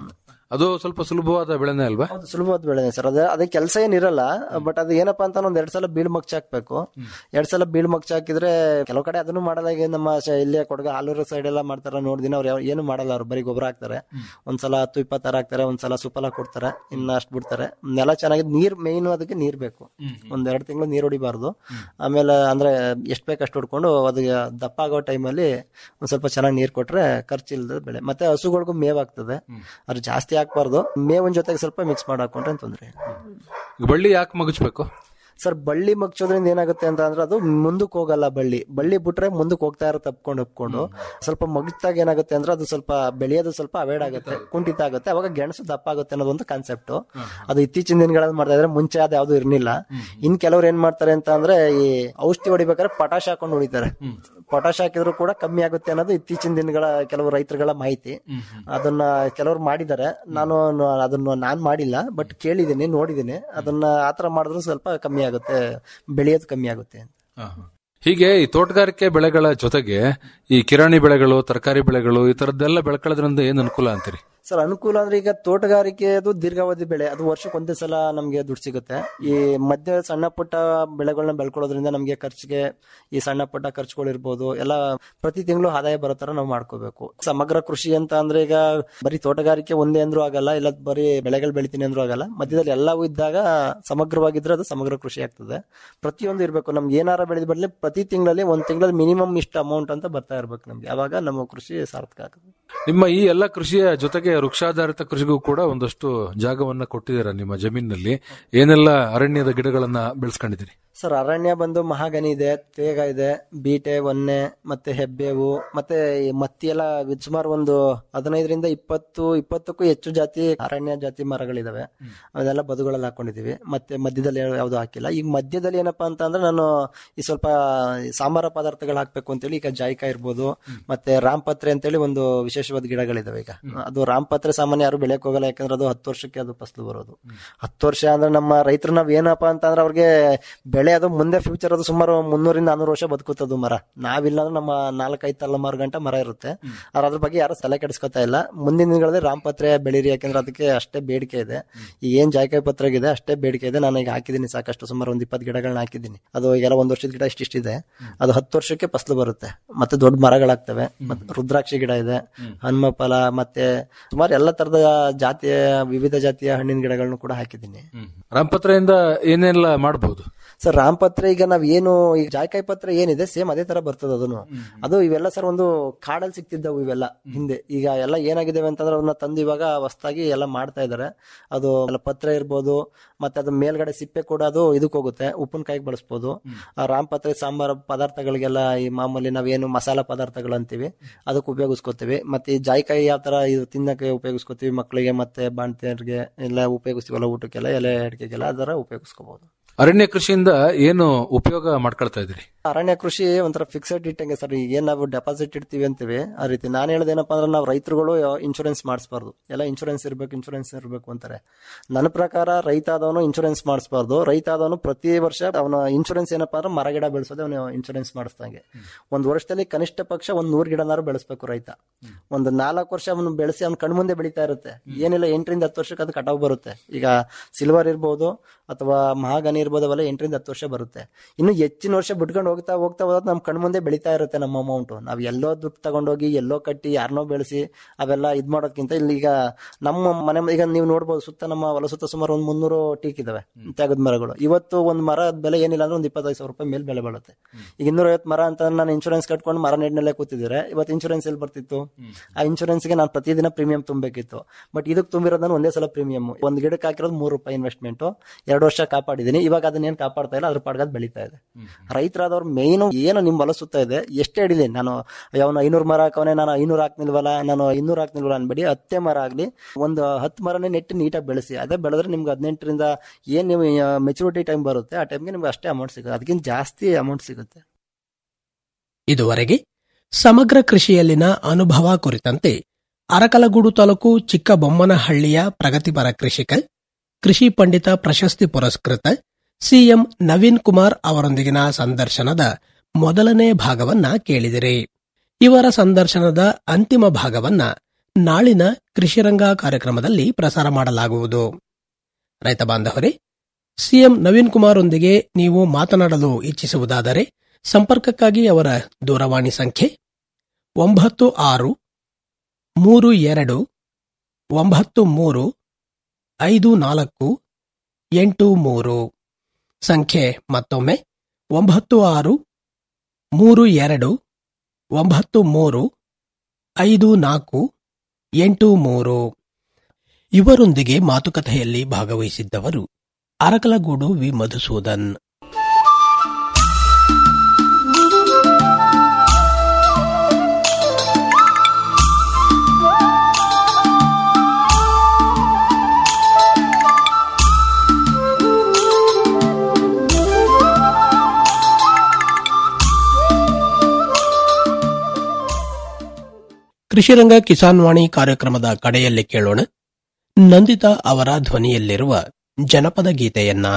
ಅದು ಸ್ವಲ್ಪ ಸುಲಭವಾದ ಬೆಳೆನೇ ಅಲ್ವಾ ಹೌದು ಸುಲಭವಾದ ಬೆಳೆ ಸರ್ ಅದೇ ಅದೇ ಕೆಲಸ ಏನಿರಲ್ಲ ಬಟ್ ಅದು ಏನಪ್ಪಾ ಅಂತ ಒಂದ್ ಎರಡ್ ಸಲ ಬೀಳ್ ಮಗ್ಚ್ ಹಾಕ್ಬೇಕು ಎರಡ್ ಸಲ ಬೀಳ್ ಮಗ್ಚ್ ಹಾಕಿದ್ರೆ ಕೆಲವು ಕಡೆ ಅದನ್ನು ಮಾಡಲ್ಲ ಈಗ ನಮ್ಮ ಶ- ಇಲ್ಲೇ ಕೊಡಗ ಆಲೂರು ಸೈಡ್ ಎಲ್ಲ ಮಾಡ್ತಾರ ನೋಡಿದಿನ ಅವ್ರು ಯಾವ- ಏನು ಮಾಡಲ್ಲ ಅವ್ರು ಬರೀ ಗೊಬ್ಬರ ಹಾಕ್ತಾರೆ ಒಂದ್ಸಲ ಹತ್ತು ಇಪ್ಪತ್ತಾರ ಹಾಕ್ತಾರೆ ಒಂದ್ಸಲ ಸುಫಲ ಕೊಡ್ತಾರೆ ಇನ್ನ ಅಷ್ಟು ಬಿಡ್ತಾರೆ ನೆಲ ಚೆನ್ನಾಗಿ ನೀರ್ ಮೇಯ್ನು ಅದಕ್ಕೆ ನೀರ್ ಬೇಕು ಒಂದ್ ಎರಡು ತಿಂಗಳು ನೀರ್ ಹೊಡಿಬಾರ್ದು ಆಮೇಲೆ ಅಂದ್ರೆ ಎಷ್ಟ್ ಬೇಕು ಅಷ್ಟು ಹೊಡ್ಕೊಂಡು ಅದು ದಪ್ಪ ಆಗೋ ಟೈಮಲ್ಲಿ ಒಂದ್ ಸ್ವಲ್ಪ ಚೆನ್ನಾಗಿ ನೀರ್ ಕೊಟ್ರೆ ಖರ್ಚಿಲ್ದ ಬೆಳೆ ಮತ್ತೆ ಹಸುಗಳಿಗೂ ಮೇವ್ ಆಗ್ತದೆ ಅದ್ರ ಜಾಸ್ತಿ ಹಾಕ್ಬಾರ್ದು ಮೇವಿನ ಜೊತೆಗೆ ಸ್ವಲ್ಪ ಮಿಕ್ಸ್ ಮಾಡಿ ಹಾಕೊಂಡ್ರೆ ತೊಂದ್ರೆ ಇಲ್ಲ. ಈಗ ಬಳ್ಳಿ ಯಾಕೆ ಮಗಚ್ಬೇಕು ಸರ್ ಬಳ್ಳಿ ಮಗ್ಚೋದ್ರಿಂದ ಏನಾಗುತ್ತೆ ಅಂತ ಅಂದ್ರೆ ಅದು ಮುಂದಕ್ಕೆ ಹೋಗಲ್ಲ ಬಳ್ಳಿ ಬಳ್ಳಿ ಬಿಟ್ರೆ ಮುಂದಕ್ಕೆ ಹೋಗ್ತಾ ಇರುತ್ತೆ ತಪ್ಕೊಂಡು ಒಪ್ಕೊಂಡು ಸ್ವಲ್ಪ ಮಗ್ತಾಗ ಏನಾಗುತ್ತೆ ಅಂದ್ರೆ ಅದು ಸ್ವಲ್ಪ ಬೆಳೆಯೋದು ಸ್ವಲ್ಪ ಅವಾಯ್ಡ್ ಆಗುತ್ತೆ ಕುಂಠಿತ ಆಗುತ್ತೆ ಅವಾಗ ಗೆಣಸು ದಪ್ಪ ಆಗುತ್ತೆ ಅನ್ನೋದು ಒಂದು ಕಾನ್ಸೆಪ್ಟ್ ಅದು ಇತ್ತೀಚಿನ ದಿನಗಳಲ್ಲಿ ಮಾಡ್ತಾ ಇದ್ರೆ ಮುಂಚೆ ಅದು ಯಾವ್ದು ಇರ್ಲಿಲ್ಲ ಇನ್ ಕೆಲವ್ರು ಏನ್ ಮಾಡ್ತಾರೆ ಅಂತ ಅಂದ್ರೆ ಈ ಔಷಧಿ ಹೊಡಿಬೇಕಾದ್ರೆ ಪಟಾಶ್ ಹಾಕೊಂಡು ಹೊಡಿತಾರೆ ಪಟಾಶ್ ಹಾಕಿದ್ರು ಕೂಡ ಕಮ್ಮಿ ಆಗುತ್ತೆ ಅನ್ನೋದು ಇತ್ತೀಚಿನ ದಿನಗಳ ಕೆಲವು ರೈತರುಗಳ ಮಾಹಿತಿ ಅದನ್ನ ಕೆಲವರು ಮಾಡಿದ್ದಾರೆ ನಾನು ನ- ಅದನ್ನ ನಾನ್ ಮಾಡಿಲ್ಲ ಬಟ್ ಕೇಳಿದ್ದೀನಿ ನೋಡಿದ್ದೀನಿ ಅದನ್ನ ಆತರ ಮಾಡಿದ್ರು ಸ್ವಲ್ಪ ಕಮ್ಮಿ ಆಗುತ್ತೆ ಬೆಳೆಯೋದು ಕಮ್ಮಿ ಆಗುತ್ತೆ ಅಂತ ಹೀಗೆ ಈ ತೋಟಗಾರಿಕೆ ಬೆಳೆಗಳ ಜೊತೆಗೆ ಈ ಕಿರಾಣಿ ಬೆಳೆಗಳು ತರಕಾರಿ ಬೆಳೆಗಳು ಈ ತರದ್ದೆಲ್ಲ ಬೆಳ್ಕೊಳ್ಳೋದ್ರಿಂದ ಏನ್ ಅನುಕೂಲ ಅಂತೀರಿ ಸರ್ ಅನುಕೂಲ ಅಂದ್ರೆ ಈಗ ತೋಟಗಾರಿಕೆ ಅದು ದೀರ್ಘಾವಧಿ ಬೆಳೆ ಅದು ವರ್ಷಕ್ಕೆ ಒಂದೇ ಸಲ ನಮ್ಗೆ ದುಡ್ಡು ಸಿಗುತ್ತೆ ಈ ಮಧ್ಯ ಸಣ್ಣ ಪುಟ್ಟ ಬೆಳೆಗಳನ್ನ ಬೆಳ್ಕೊಳ್ಳೋದ್ರಿಂದ ನಮ್ಗೆ ಖರ್ಚಿಗೆ ಈ ಸಣ್ಣ ಪುಟ್ಟ ಖರ್ಚುಗಳಿರ್ಬೋದು ಎಲ್ಲ ಪ್ರತಿ ತಿಂಗಳು ಆದಾಯ ಬರೋ ತರ ನಾವು ಮಾಡ್ಕೋಬೇಕು ಸಮಗ್ರ ಕೃಷಿ ಅಂತ ಅಂದ್ರೆ ಈಗ ಬರೀ ತೋಟಗಾರಿಕೆ ಒಂದೇ ಅಂದ್ರೂ ಆಗಲ್ಲ ಇಲ್ಲ ಬರೀ ಬೆಳೆಗಳು ಬೆಳಿತೀನಿ ಅಂದ್ರೂ ಆಗಲ್ಲ ಮಧ್ಯದಲ್ಲಿ ಎಲ್ಲವೂ ಇದ್ದಾಗ ಸಮಗ್ರವಾಗಿದ್ರೆ ಅದು ಸಮಗ್ರ ಕೃಷಿ ಆಗ್ತದೆ ಪ್ರತಿಯೊಂದು ಇರ್ಬೇಕು ನಮ್ಗೆ ಏನಾರ ಬೆಳೆದ ಬದಲಿ ಪ್ರತಿ ತಿಂಗಳಲ್ಲಿ ಒಂದ್ ತಿಂಗಳಲ್ಲಿ ಮಿನಿಮಮ್ ಇಷ್ಟು ಅಮೌಂಟ್ ಅಂತ ಬರ್ತಾ ಇರ್ಬೇಕು ನಮ್ಗೆ ಅವಾಗ ನಮ್ಮ ಕೃಷಿ ಸಾರ್ಥಕ ಆಗುತ್ತೆ ನಿಮ್ಮ ಈ ಎಲ್ಲ ಕೃಷಿಯ ಜೊತೆಗೆ ವೃಕ್ಷಾಧಾರಿತ ಕೃಷಿಗೂ ಕೂಡ ಒಂದಷ್ಟು ಜಾಗವನ್ನ ಕೊಟ್ಟಿದ್ದೀರಾ ನಿಮ್ಮ ಜಮೀನಿನಲ್ಲಿ ಏನೆಲ್ಲ ಅರಣ್ಯದ ಗಿಡಗಳನ್ನ ಬೆಳೆಸ್ಕೊಂಡಿದ್ದೀರಿ ಸರ್ ಅರಣ್ಯ ಬಂದು ಮಹಾಗನಿ ಇದೆ ತೇಗ ಇದೆ ಬೀಟೆ ಒನ್ನೆ ಮತ್ತೆ ಹೆಬ್ಬೇವು ಮತ್ತೆ ಈ ಮತ್ತಿ ಎಲ್ಲ ಇದ್ ಸುಮಾರು ಒಂದು ಹದಿನೈದರಿಂದ ಇಪ್ಪತ್ತು ಇಪ್ಪತ್ತಕ್ಕೂ ಹೆಚ್ಚು ಜಾತಿ ಅರಣ್ಯ ಜಾತಿ ಮರಗಳಿದಾವೆ ಅದೆಲ್ಲ ಬದುಗಳಲ್ಲಿ ಹಾಕೊಂಡಿದೀವಿ ಮತ್ತೆ ಮಧ್ಯದಲ್ಲಿ ಯಾವ್ದು ಹಾಕಿಲ್ಲ ಈಗ ಮಧ್ಯದಲ್ಲಿ ಏನಪ್ಪಾ ಅಂತ ಅಂದ್ರೆ ನಾನು ಈ ಸ್ವಲ್ಪ ಸಾಂಬಾರ ಪದಾರ್ಥಗಳು ಹಾಕ್ಬೇಕು ಅಂತೇಳಿ ಈಗ ಜಾಯ್ಕಾ ಇರ್ಬೋದು ಮತ್ತೆ ರಾಮಪತ್ರೆ ಅಂತೇಳಿ ಒಂದು ವಿಶೇಷವಾದ ಗಿಡಗಳಿದಾವೆ ಈಗ ಅದು ರಾಮಪತ್ರೆ ಸಾಮಾನ್ಯ ಯಾರು ಬೆಳೆಯಕ್ ಹೋಗಲ್ಲ ಯಾಕಂದ್ರೆ ಅದು ಹತ್ತು ವರ್ಷಕ್ಕೆ ಅದು ಫಸಲು ಬರೋದು ಹತ್ತು ವರ್ಷ ಅಂದ್ರೆ ನಮ್ಮ ರೈತರು ನಾವ್ ಏನಪ್ಪಾ ಅಂತ ಅಂದ್ರೆ ಅವ್ರಿಗೆ ಬೆಳೆ ಅದು ಮುಂದೆ ಫ್ಯೂಚರ್ ಅದು ಸುಮಾರು ಮುನ್ನೂರಿಂದ ನಾನೂರು ವರ್ಷ ಬದುಕುತ್ತದು ಮರ ನಾವಿಲ್ಲ ಅಂದ್ರೆ ನಮ್ಮ ನಾಲ್ಕೈದು ತಲೆಮಾರು ಗಂಟೆ ಮರ ಇರುತ್ತೆ ಆದ್ರೆ ಅದ್ರ ಬಗ್ಗೆ ಯಾರು ತಲೆ ಕೆಡಿಸ್ಕೊತಾ ಇಲ್ಲ ಮುಂದಿನ ದಿನಗಳಲ್ಲಿ ರಾಮಪತ್ರೆ ಬೆಳೀರಿ ಯಾಕಂದ್ರೆ ಅದಕ್ಕೆ ಅಷ್ಟೇ ಬೇಡಿಕೆ ಇದೆ ಈಗ ಏನ್ ಜಾಯ್ಕಾಯಿ ಪತ್ರೆಗಿದೆ ಅಷ್ಟೇ ಬೇಡಿಕೆ ಇದೆ ನಾನು ಈಗ ಹಾಕಿದ್ದೀನಿ ಸಾಕಷ್ಟು ಸುಮಾರು ಒಂದ್ ಇಪ್ಪತ್ತು ಗಿಡಗಳನ್ನ ಹಾಕಿದ್ದೀನಿ ಅದು ಈಗೆಲ್ಲ ಒಂದ್ ವರ್ಷದ ಗಿಡ ಇಷ್ಟಿಷ್ಟಿದೆ ಅದು ಹತ್ತು ವರ್ಷಕ್ಕೆ ಫಸಲು ಬರುತ್ತೆ ಮತ್ತೆ ದೊಡ್ಡ ಮರಗಳಾಗ್ತವೆ ಮತ್ತೆ ರುದ್ರಾಕ್ಷಿ ಗಿಡ ಇದೆ ಹನುಮ ಫಲ ಮತ್ತೆ ಸುಮಾರು ಎಲ್ಲ ತರದ ಜಾತಿಯ ವಿವಿಧ ಜಾತಿಯ ಹಣ್ಣಿನ ಗಿಡಗಳನ್ನು ಕೂಡ ಹಾಕಿದ್ದೀನಿ ರಾಮಪತ್ರೆಯಿಂದ ಏನೆಲ್ಲ ಮಾಡಬಹುದು ಸರ್ ರಾಮಪತ್ರೆ ಈಗ ನಾವ್ ಏನು ಈಗ ಜಾಯ್ಕಾಯಿ ಪತ್ರ ಏನಿದೆ ಸೇಮ್ ಅದೇ ತರ ಬರ್ತದೆ ಅದನ್ನು ಅದು ಇವೆಲ್ಲ ಸರ್ ಒಂದು ಕಾಡಲ್ಲಿ ಸಿಕ್ತಿದ್ದವು ಇವೆಲ್ಲ ಹಿಂದೆ ಈಗ ಎಲ್ಲ ಏನಾಗಿದ್ದಾವೆ ಅಂತಂದ್ರೆ ಅವನ್ನ ತಂದು ಇವಾಗ ಹೊಸದಾಗಿ ಎಲ್ಲ ಮಾಡ್ತಾ ಇದಾರೆ ಅದು ಎಲ್ಲ ಪತ್ರ ಇರ್ಬೋದು ಮತ್ತೆ ಅದ್ರ ಮೇಲ್ಗಡೆ ಸಿಪ್ಪೆ ಕೂಡ ಅದು ಇದಕ್ಕೆ ಹೋಗುತ್ತೆ ಉಪ್ಪಿನಕಾಯಿಗೆ ಬಳಸ್ಬೋದು ಆ ರಾಮಪತ್ರೆ ಸಾಂಬಾರ್ ಪದಾರ್ಥಗಳಿಗೆಲ್ಲ ಈ ಮಾಮೂಲಿ ನಾವೇನು ಮಸಾಲಾ ಪದಾರ್ಥಗಳು ಅಂತೀವಿ ಅದಕ್ಕೆ ಉಪಯೋಗಿಸ್ಕೋತೀವಿ ಮತ್ತೆ ಈ ಜಾಯ್ಕಾಯಿ ಯಾವ ತರ ಇದು ತಿನ್ನಕ್ಕೆ ಉಪಯೋಗಿಸ್ಕೋತೀವಿ ಮಕ್ಕಳಿಗೆ ಮತ್ತೆ ಬಾಣ್ತಿಯರಿಗೆ ಎಲ್ಲ ಉಪಯೋಗಿಸ್ತೀವಲ್ಲ ಊಟಕ್ಕೆಲ್ಲ ಎಲೆ ಅಡಿಕೆಗೆಲ್ಲ ಅದರ ಉಪಯೋಗಿಸ್ಕೋಬಹುದು ಅರಣ್ಯ ಕೃಷಿಯಿಂದ ಏನು ಉಪಯೋಗ ಮಾಡ್ಕೊಳ್ತಾ ಇದ್ದೀರಿ ಅರಣ್ಯ ಕೃಷಿ ಒಂಥರ ಫಿಕ್ಸೆಡ್ ಇಟ್ಟಂಗೆ ಸರ್ ಈಗ ಏನ್ ನಾವು ಡೆಪಾಸಿಟ್ ಇಡ್ತೀವಿ ಅಂತೀವಿ ಆ ರೀತಿ ನಾನು ಹೇಳೋದೇನಪ್ಪ ಅಂದ್ರೆ ನಾವು ರೈತರುಗಳು ಇನ್ಶೂರೆನ್ಸ್ ಮಾಡಿಸ್ಬಾರ್ದು ಎಲ್ಲ ಇನ್ಶೂರೆನ್ಸ್ ಇರ್ಬೇಕು ಇನ್ಶೂರೆನ್ಸ್ ಇರ್ಬೇಕು ಅಂತಾರೆ ನನ್ನ ಪ್ರಕಾರ ರೈತ ಆದವನು ಇನ್ಶೂರೆನ್ಸ್ ಮಾಡಿಸ್ಬಾರ್ದು ರೈತ ಆದವನು ಪ್ರತಿ ವರ್ಷ ಅವನ ಇನ್ಶೂರೆನ್ಸ್ ಏನಪ್ಪಾ ಅಂದ್ರೆ ಮರ ಗಿಡ ಬೆಳೆಸೋದೇ ಅವನು ಇನ್ಶೂರೆನ್ಸ್ ಮಾಡಿಸ್ದಂಗೆ ಒಂದ್ ವರ್ಷದಲ್ಲಿ ಕನಿಷ್ಠ ಪಕ್ಷ ಒಂದ್ ನೂರ್ ಗಿಡನಾರು ಬೆಳೆಸ್ಬೇಕು ರೈತ ಒಂದು ನಾಲ್ಕು ವರ್ಷ ಅವನು ಬೆಳೆಸಿ ಅವ್ನ ಕಣ್ಮುಂದೆ ಬೆಳೀತಾ ಇರುತ್ತೆ ಏನಿಲ್ಲ ಎಂಟರಿಂದ ಹತ್ತು ವರ್ಷಕ್ಕೆ ಅದು ಕಟಾವ್ ಬರುತ್ತೆ ಈಗ ಸಿಲ್ವರ್ ಇರ್ಬೋದು ಅಥವಾ ಮಹಾಗನಿ ಇರ್ಬೋದು ಅವೆಲ್ಲ ಎಂಟರಿಂದ ಹತ್ತು ವರ್ಷ ಬರುತ್ತೆ ಇನ್ನು ಹೆಚ್ಚಿನ ವರ್ಷ ಬಿಟ್ಕೊಂಡು ಹೋಗ್ತಾ ಹೋಗ್ತಾ ಹೋದ್ ನಮ್ ಕಣ್ಮುಂದೆ ಬೆಳೀತಾ ಇರುತ್ತೆ ನಮ್ಮ ಅಮೌಂಟ್ ನಾವ್ ಎಲ್ಲೋ ದುಡ್ಡು ತಗೊಂಡೋಗಿ ಎಲ್ಲೋ ಕಟ್ಟಿ ಯಾರನ್ನೋ ಬೆಳೆಸಿ ಅವೆಲ್ಲ ಇದ್ ಮಾಡೋದಕ್ಕಿಂತ ಇಲ್ಲಿ ಈಗ ನಮ್ಮ ಮನೆ ಈಗ ನೀವು ನೋಡ್ಬೋದು ಸುತ್ತ ನಮ್ಮ ಹೊಲ ಸುತ್ತ ಸುಮಾರು ಒಂದ್ ಮುನ್ನೂರು ಟೀಕ್ ಇದಾವೆ ತ್ಯಾಗದ ಮರಗಳು ಇವತ್ತು ಒಂದ್ ಮರ ಬೆಲೆ ಏನಿಲ್ಲ ಅಂದ್ರೆ ಒಂದ್ ಇಪ್ಪತ್ತೈದು ಸಾವಿರ ರೂಪಾಯಿ ಮೇಲೆ ಬೆಲೆ ಬಾಳುತ್ತೆ ಈಗ ಇನ್ನೂರ ಐವತ್ತು ಮರ ಅಂತ ನಾನು ಇನ್ಶೂರೆನ್ಸ್ ಕಟ್ಕೊಂಡು ಮರ ನೆಡ್ನಲ್ಲೇ ಕೂತಿದ್ರೆ ಇವತ್ತು ಇನ್ಶೂರೆನ್ಸ್ ಎಲ್ಲಿ ಬರ್ತಿತ್ತು ಆ ಇನ್ಶೂರೆನ್ಸ್ಗೆ ನಾನು ಪ್ರತಿದಿನ ಪ್ರೀಮಿಯಂ ತುಂಬಬೇಕಿತ್ತು ಬಟ್ ಇದಕ್ಕೆ ತುಂಬಿರೋದು ನಾನು ಒಂದೇ ಸಲ ಪ್ರೀಮಿಯಂ ಒಂದ್ ಗಿಡಕ್ಕೆ ಹಾಕಿರೋದು ಮೂರು ರೂಪಾಯಿ ಇನ್ವೆಸ್ಟ್ಮೆಂಟ್ ಎರಡು ವರ್ಷ ಕಾಪಾಡಿದ್ದೀನಿ ಇವಾಗ ಅದನ್ನ ಏನ್ ಕಾಪಾಡ್ತಾ ಇಲ್ಲ ಅದ್ರ ಪಾಡ್ಗದ್ ಬೆಳೀತಾ ಇದೆ ರೈತರಾದವ್ರು ಮೇನ್ ಏನು ನಿಮ್ ಹೊಲ ಸುತ್ತ ಇದೆ ಎಷ್ಟೇ ಹಿಡಿಲಿ ನಾನು ಅವನು ಐನೂರು ಮರ ಹಾಕವನೆ ನಾನು ಐನೂರು ಹಾಕ್ನಿಲ್ವಲ್ಲ ನಾನು ಇನ್ನೂರು ಹಾಕ್ನಿಲ್ವಲ್ಲ ಅನ್ಬೇಡಿ ಹತ್ತೇ ಮರ ಆಗ್ಲಿ ಒಂದು ಹತ್ತು ಮರನೇ ನೆಟ್ಟು ನೀಟಾಗಿ ಬೆಳೆಸಿ ಅದೇ ಬೆಳೆದ್ರೆ ನಿಮ್ಗೆ ಹದಿನೆಂಟರಿಂದ ಏನ್ ನೀವು ಮೆಚುರಿಟಿ ಟೈಮ್ ಬರುತ್ತೆ ಆ ಟೈಮ್ಗೆ ನಿಮ್ಗೆ ಅಷ್ಟೇ ಅಮೌಂಟ್ ಸಿಗುತ್ತೆ ಅದಕ್ಕಿಂತ ಜಾಸ್ತಿ ಅಮೌಂಟ್ ಸಿಗುತ್ತೆ ಇದುವರೆಗೆ ಸಮಗ್ರ ಕೃಷಿಯಲ್ಲಿನ ಅನುಭವ ಕುರಿತಂತೆ ಅರಕಲಗೂಡು ತಾಲೂಕು ಚಿಕ್ಕಬೊಮ್ಮನಹಳ್ಳಿಯ ಪ್ರಗತಿಪರ ಕೃಷಿಕ ಕೃಷಿ ಪಂಡಿತ ಪ್ರಶಸ್ತಿ ಪುರಸ್ಕೃತ ಸಿಎಂ ನವೀನ್ ಕುಮಾರ್ ಅವರೊಂದಿಗಿನ ಸಂದರ್ಶನದ ಮೊದಲನೇ ಭಾಗವನ್ನ ಕೇಳಿದಿರಿ ಇವರ ಸಂದರ್ಶನದ ಅಂತಿಮ ಭಾಗವನ್ನ ನಾಳಿನ ಕೃಷಿರಂಗ ಕಾರ್ಯಕ್ರಮದಲ್ಲಿ ಪ್ರಸಾರ ಮಾಡಲಾಗುವುದು ರೈತ ಬಾಂಧವರೇ ಸಿಎಂ ನವೀನ್ ಕುಮಾರ್ ಒಂದಿಗೆ ನೀವು ಮಾತನಾಡಲು ಇಚ್ಛಿಸುವುದಾದರೆ ಸಂಪರ್ಕಕ್ಕಾಗಿ ಅವರ ದೂರವಾಣಿ ಸಂಖ್ಯೆ ಒಂಬತ್ತು ಆರು ಮೂರು ಎರಡು ಒಂಬತ್ತು ಮೂರು ಐದು ನಾಲ್ಕು ಎಂಟು ಮೂರು ಸಂಖ್ಯೆ ಮತ್ತೊಮ್ಮೆ ಒಂಬತ್ತು ಆರು ಮೂರು ಎರಡು ಒಂಬತ್ತು ಮೂರು ಐದು ನಾಲ್ಕು ಎಂಟು ಮೂರು ಇವರೊಂದಿಗೆ ಮಾತುಕತೆಯಲ್ಲಿ ಭಾಗವಹಿಸಿದ್ದವರು ಅರಕಲಗೂಡು ವಿ ಮಧುಸೂದನ್ ಕೃಷಿರಂಗ ಕಿಸಾನ್ ವಾಣಿ ಕಾರ್ಯಕ್ರಮದ ಕಡೆಯಲ್ಲಿ ಕೇಳೋಣ ನಂದಿತಾ ಅವರ ಧ್ವನಿಯಲ್ಲಿರುವ ಜನಪದ ಗೀತೆಯನ್ನ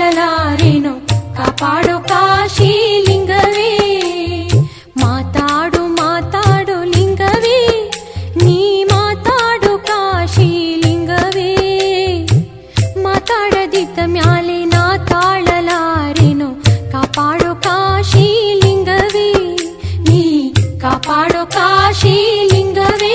ತಾಳಲಾರೆನೋ ಕಾಪಾಡೋ ಕಾಶಿ ಲಿಂಗವೇ ಮಾತಾಡು ಮಾತಾಡು ಲಿಂಗವೇ ನೀ ಮಾತಾಡು ಕಾಶಿ ಲಿಂಗವೇ ಮಾತಾಡದಿದ್ದ ಮ್ಯಾಲೆ ನಾ ತಾಳಲಾರೆನೋ ಕಾಪಾಡೋ ಕಾಶಿ ಲಿಂಗವೇ ನೀ ಕಾಪಾಡೋ ಕಾಶಿ ಲಿಂಗವೇ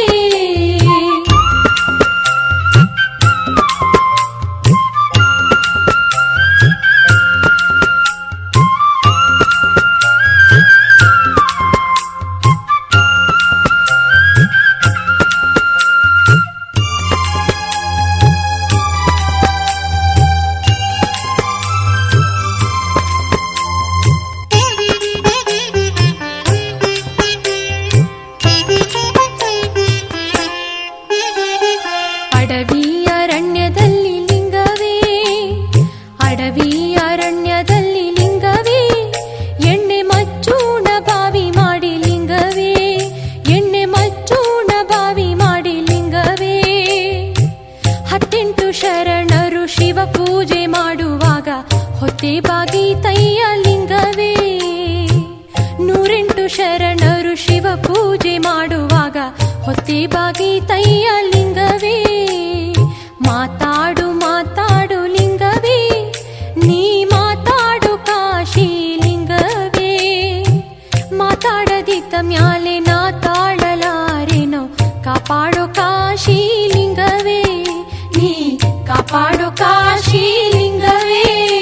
ಅಡವಿ ಅರಣ್ಯದಲ್ಲಿ ಲಿಂಗವೇ ಅಡವಿ ಅರಣ್ಯದಲ್ಲಿ ಲಿಂಗವೇ ಎಣ್ಣೆ ಮಚ್ಚೂಣ ಬಾವಿ ಮಾಡಿ ಲಿಂಗವೇ ಎಣ್ಣೆ ಮಚ್ಚೂಣ ಬಾವಿ ಮಾಡಿ ಲಿಂಗವೇ ಹತ್ತೆಂಟು ಶರಣರು ಶಿವ ಪೂಜೆ ಮಾಡುವಾಗ ಹೊತ್ತೆ ಬಾಗಿ ತಯ್ಯ ಲಿಂಗವೇ ನೂರೆಂಟು ಶರಣರು ಶಿವ ಪೂಜೆ ಮಾಡುವಾಗ ಹೊತ್ತೆ ಬಾಗಿ ತಯ್ಯ ಲಿಂಗವೇ ಮಾತಾಡು ಮಾತಾಡು ಲಿಂಗವೇ ನೀ ಮಾತಾಡು ಕಾಶಿ ಲಿಂಗವೇ ಮಾತಾಡದಿದ್ದ ಮ್ಯಾಲೆ ನಾ ತಾಳಲಾರೆನೋ ಕಾಪಾಡೋ ಕಾಶಿ ಲಿಂಗವೇ ನೀ ಕಾಪಾಡೋ ಕಾಶಿ ಲಿಂಗವೇ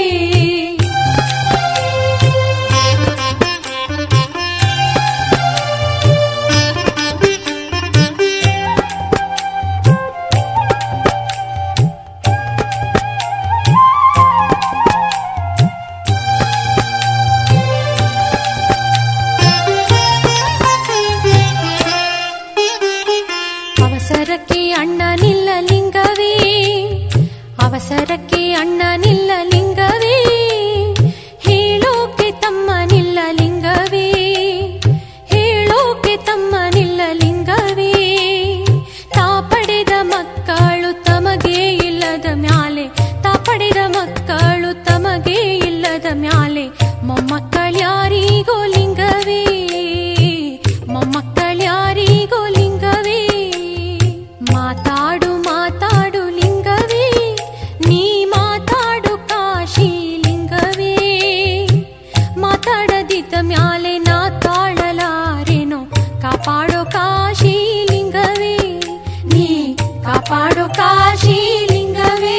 ಅವಸರಕ್ಕೆ ಅಣ್ಣ ನಿಲ್ಲ ಲಿಂಗವೇ ಅವಸರಕ್ಕೆ ಅಣ್ಣ ನಿಲ್ಲ ಲಿಂಗವೇ ಹೇಳೋಕೆ ತಮ್ಮ ನಿಲ್ಲ ಲಿಂಗವೇ ಹೇಳೋಕೆ ತಮ್ಮ ನಿಲ್ಲ ಲಿಂಗವೇ ತಾ ಪಡೆದ ಮಕ್ಕಳು ತಮಗೆ ಇಲ್ಲದ ಮ್ಯಾಲೆ ತಾ ಪಡೆದ ಮಕ್ಕಳು ತಮಗೆ ಇಲ್ಲದ ಮ್ಯಾಲೆ ಮೊಮ್ಮಕ್ಕಳ್ಯಾರಿಗೋ ಲಿಂಗವೇ ಮೊಮ್ಮಕ್ಕಳ್ಯಾರಿಗೋ ಲಿಂಗವೇ ಮಾತಾಡು ಮಾತಾಡು ಲಿಂಗವೇ ನೀ ಮಾತಾಡು ಕಾಶಿ ಲಿಂಗವೇ ಮಾತಾಡದಿದ್ದ ಮ್ಯಾಲೆ ನಾ ತಾಳಲಾರೆನೋ ಕಾಪಾಡೋ ಕಾಶಿ ಲಿಂಗವೇ ನೀ ಕಾಪಾಡೋ ಕಾಶಿ ಲಿಂಗವೇ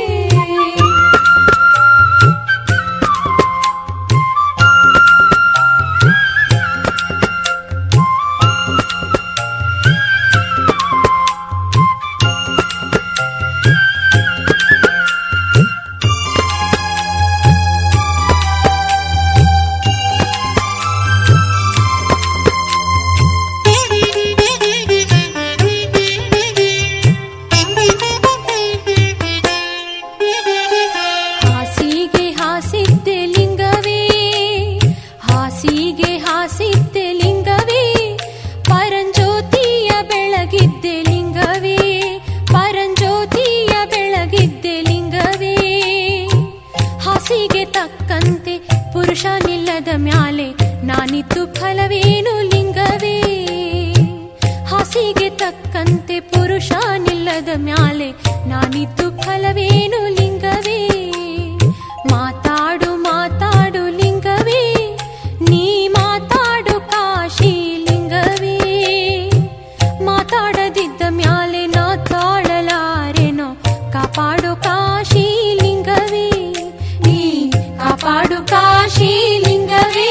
ಹಾಸಿಗೆ ಹಾಸಿದ್ದೆ ಲಿಂಗವೇ ಹಾಸಿಗೆ ಹಾಸಿದ್ದೆ ಲಿಂಗವೇ ಪರಂಜ್ಯೋತಿಯ ಬೆಳಗಿದ್ದೆ ಲಿಂಗವೇ ಪರಂಜ್ಯೋತಿಯ ಬೆಳಗಿದ್ದೆ ಲಿಂಗವೇ ಹಾಸಿಗೆ ತಕ್ಕಂತೆ ಪುರುಷ ನಿಲ್ಲದ ಮ್ಯಾಲೆ ನಾನಿತ್ತು ಫಲವೇನು ಲಿಂಗವೇ ಹಾಸಿಗೆ ತಕ್ಕಂತೆ ಪುರುಷ ನಿಲ್ಲದ ಮ್ಯಾಲೆ ನಾನಿತ್ತು ಫಲವೇನು ಲಿಂಗವೇ ಮಾತಾಡು ಮಾತಾಡು ಲಿಂಗವೇ ನೀ ಮಾತಾಡು ಕಾಶಿ ಲಿಂಗವೇ ಮಾತಾಡದಿದ್ದ ಮ್ಯಾಲೆ ನಾ ತಾಳಲಾರೆನೋ ಕಾಪಾಡು ಕಾಶಿ ಲಿಂಗವೇ ನೀ ಕಾಪಾಡು ಕಾಶಿ ಲಿಂಗವೇ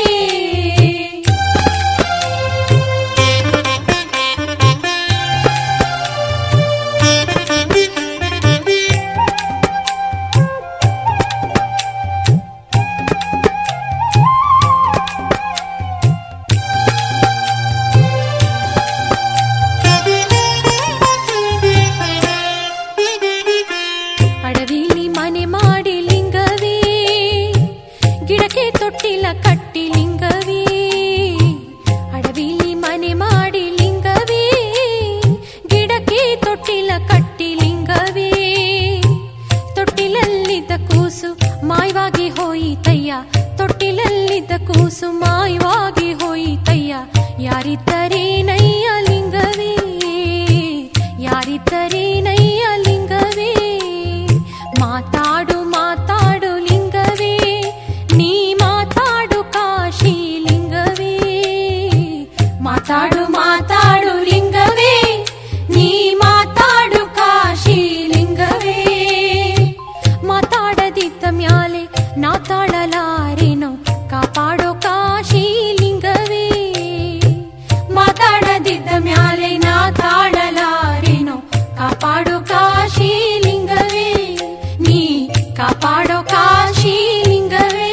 ಕೂಸು ಮಾಯವಾಗಿ ಹೋಯಿತಯ್ಯ ಯಾರಿತ್ತರೇ ನಯ್ಯ ಲಿಂಗವೇ ಯಾರಿತ್ತರೇ ನಯ್ಯ ಲಿಂಗವೇ ಮಾತಾಡು ಮಾತಾಡು ಲಿಂಗವೇ ನೀ ಮಾತಾಡು ಕಾಶಿ ಲಿಂಗವೇ ಮಾತಾಡು ಮಾತಾಡು ಲಿಂಗವೇ ನೀ ಮಾತಾಡು ಕಾಶಿ ಲಿಂಗವೇ ಮಾತಾಡದಿದ್ದ ಮ್ಯಾಲೆ ನಾ ತಾಳಲಾರೇನೋ ಕಾಪಾಡೋ ಕಾಶಿ ಲಿಂಗವೇ ಮಾತಾಡದಿದ್ದ ಮ್ಯಾಲೆ ನಾ ತಾಳಲಾರೇನೋ ಕಾಪಾಡೋ ಕಾಶಿ ಲಿಂಗವೇ ನೀ ಕಾಪಾಡೋ ಕಾಶಿ ಲಿಂಗವೇ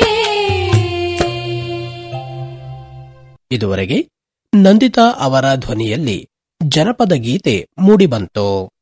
ಇದುವರೆಗೆ ನಂದಿತಾ ಅವರ ಧ್ವನಿಯಲ್ಲಿ ಜನಪದ ಗೀತೆ ಮೂಡಿಬಂತು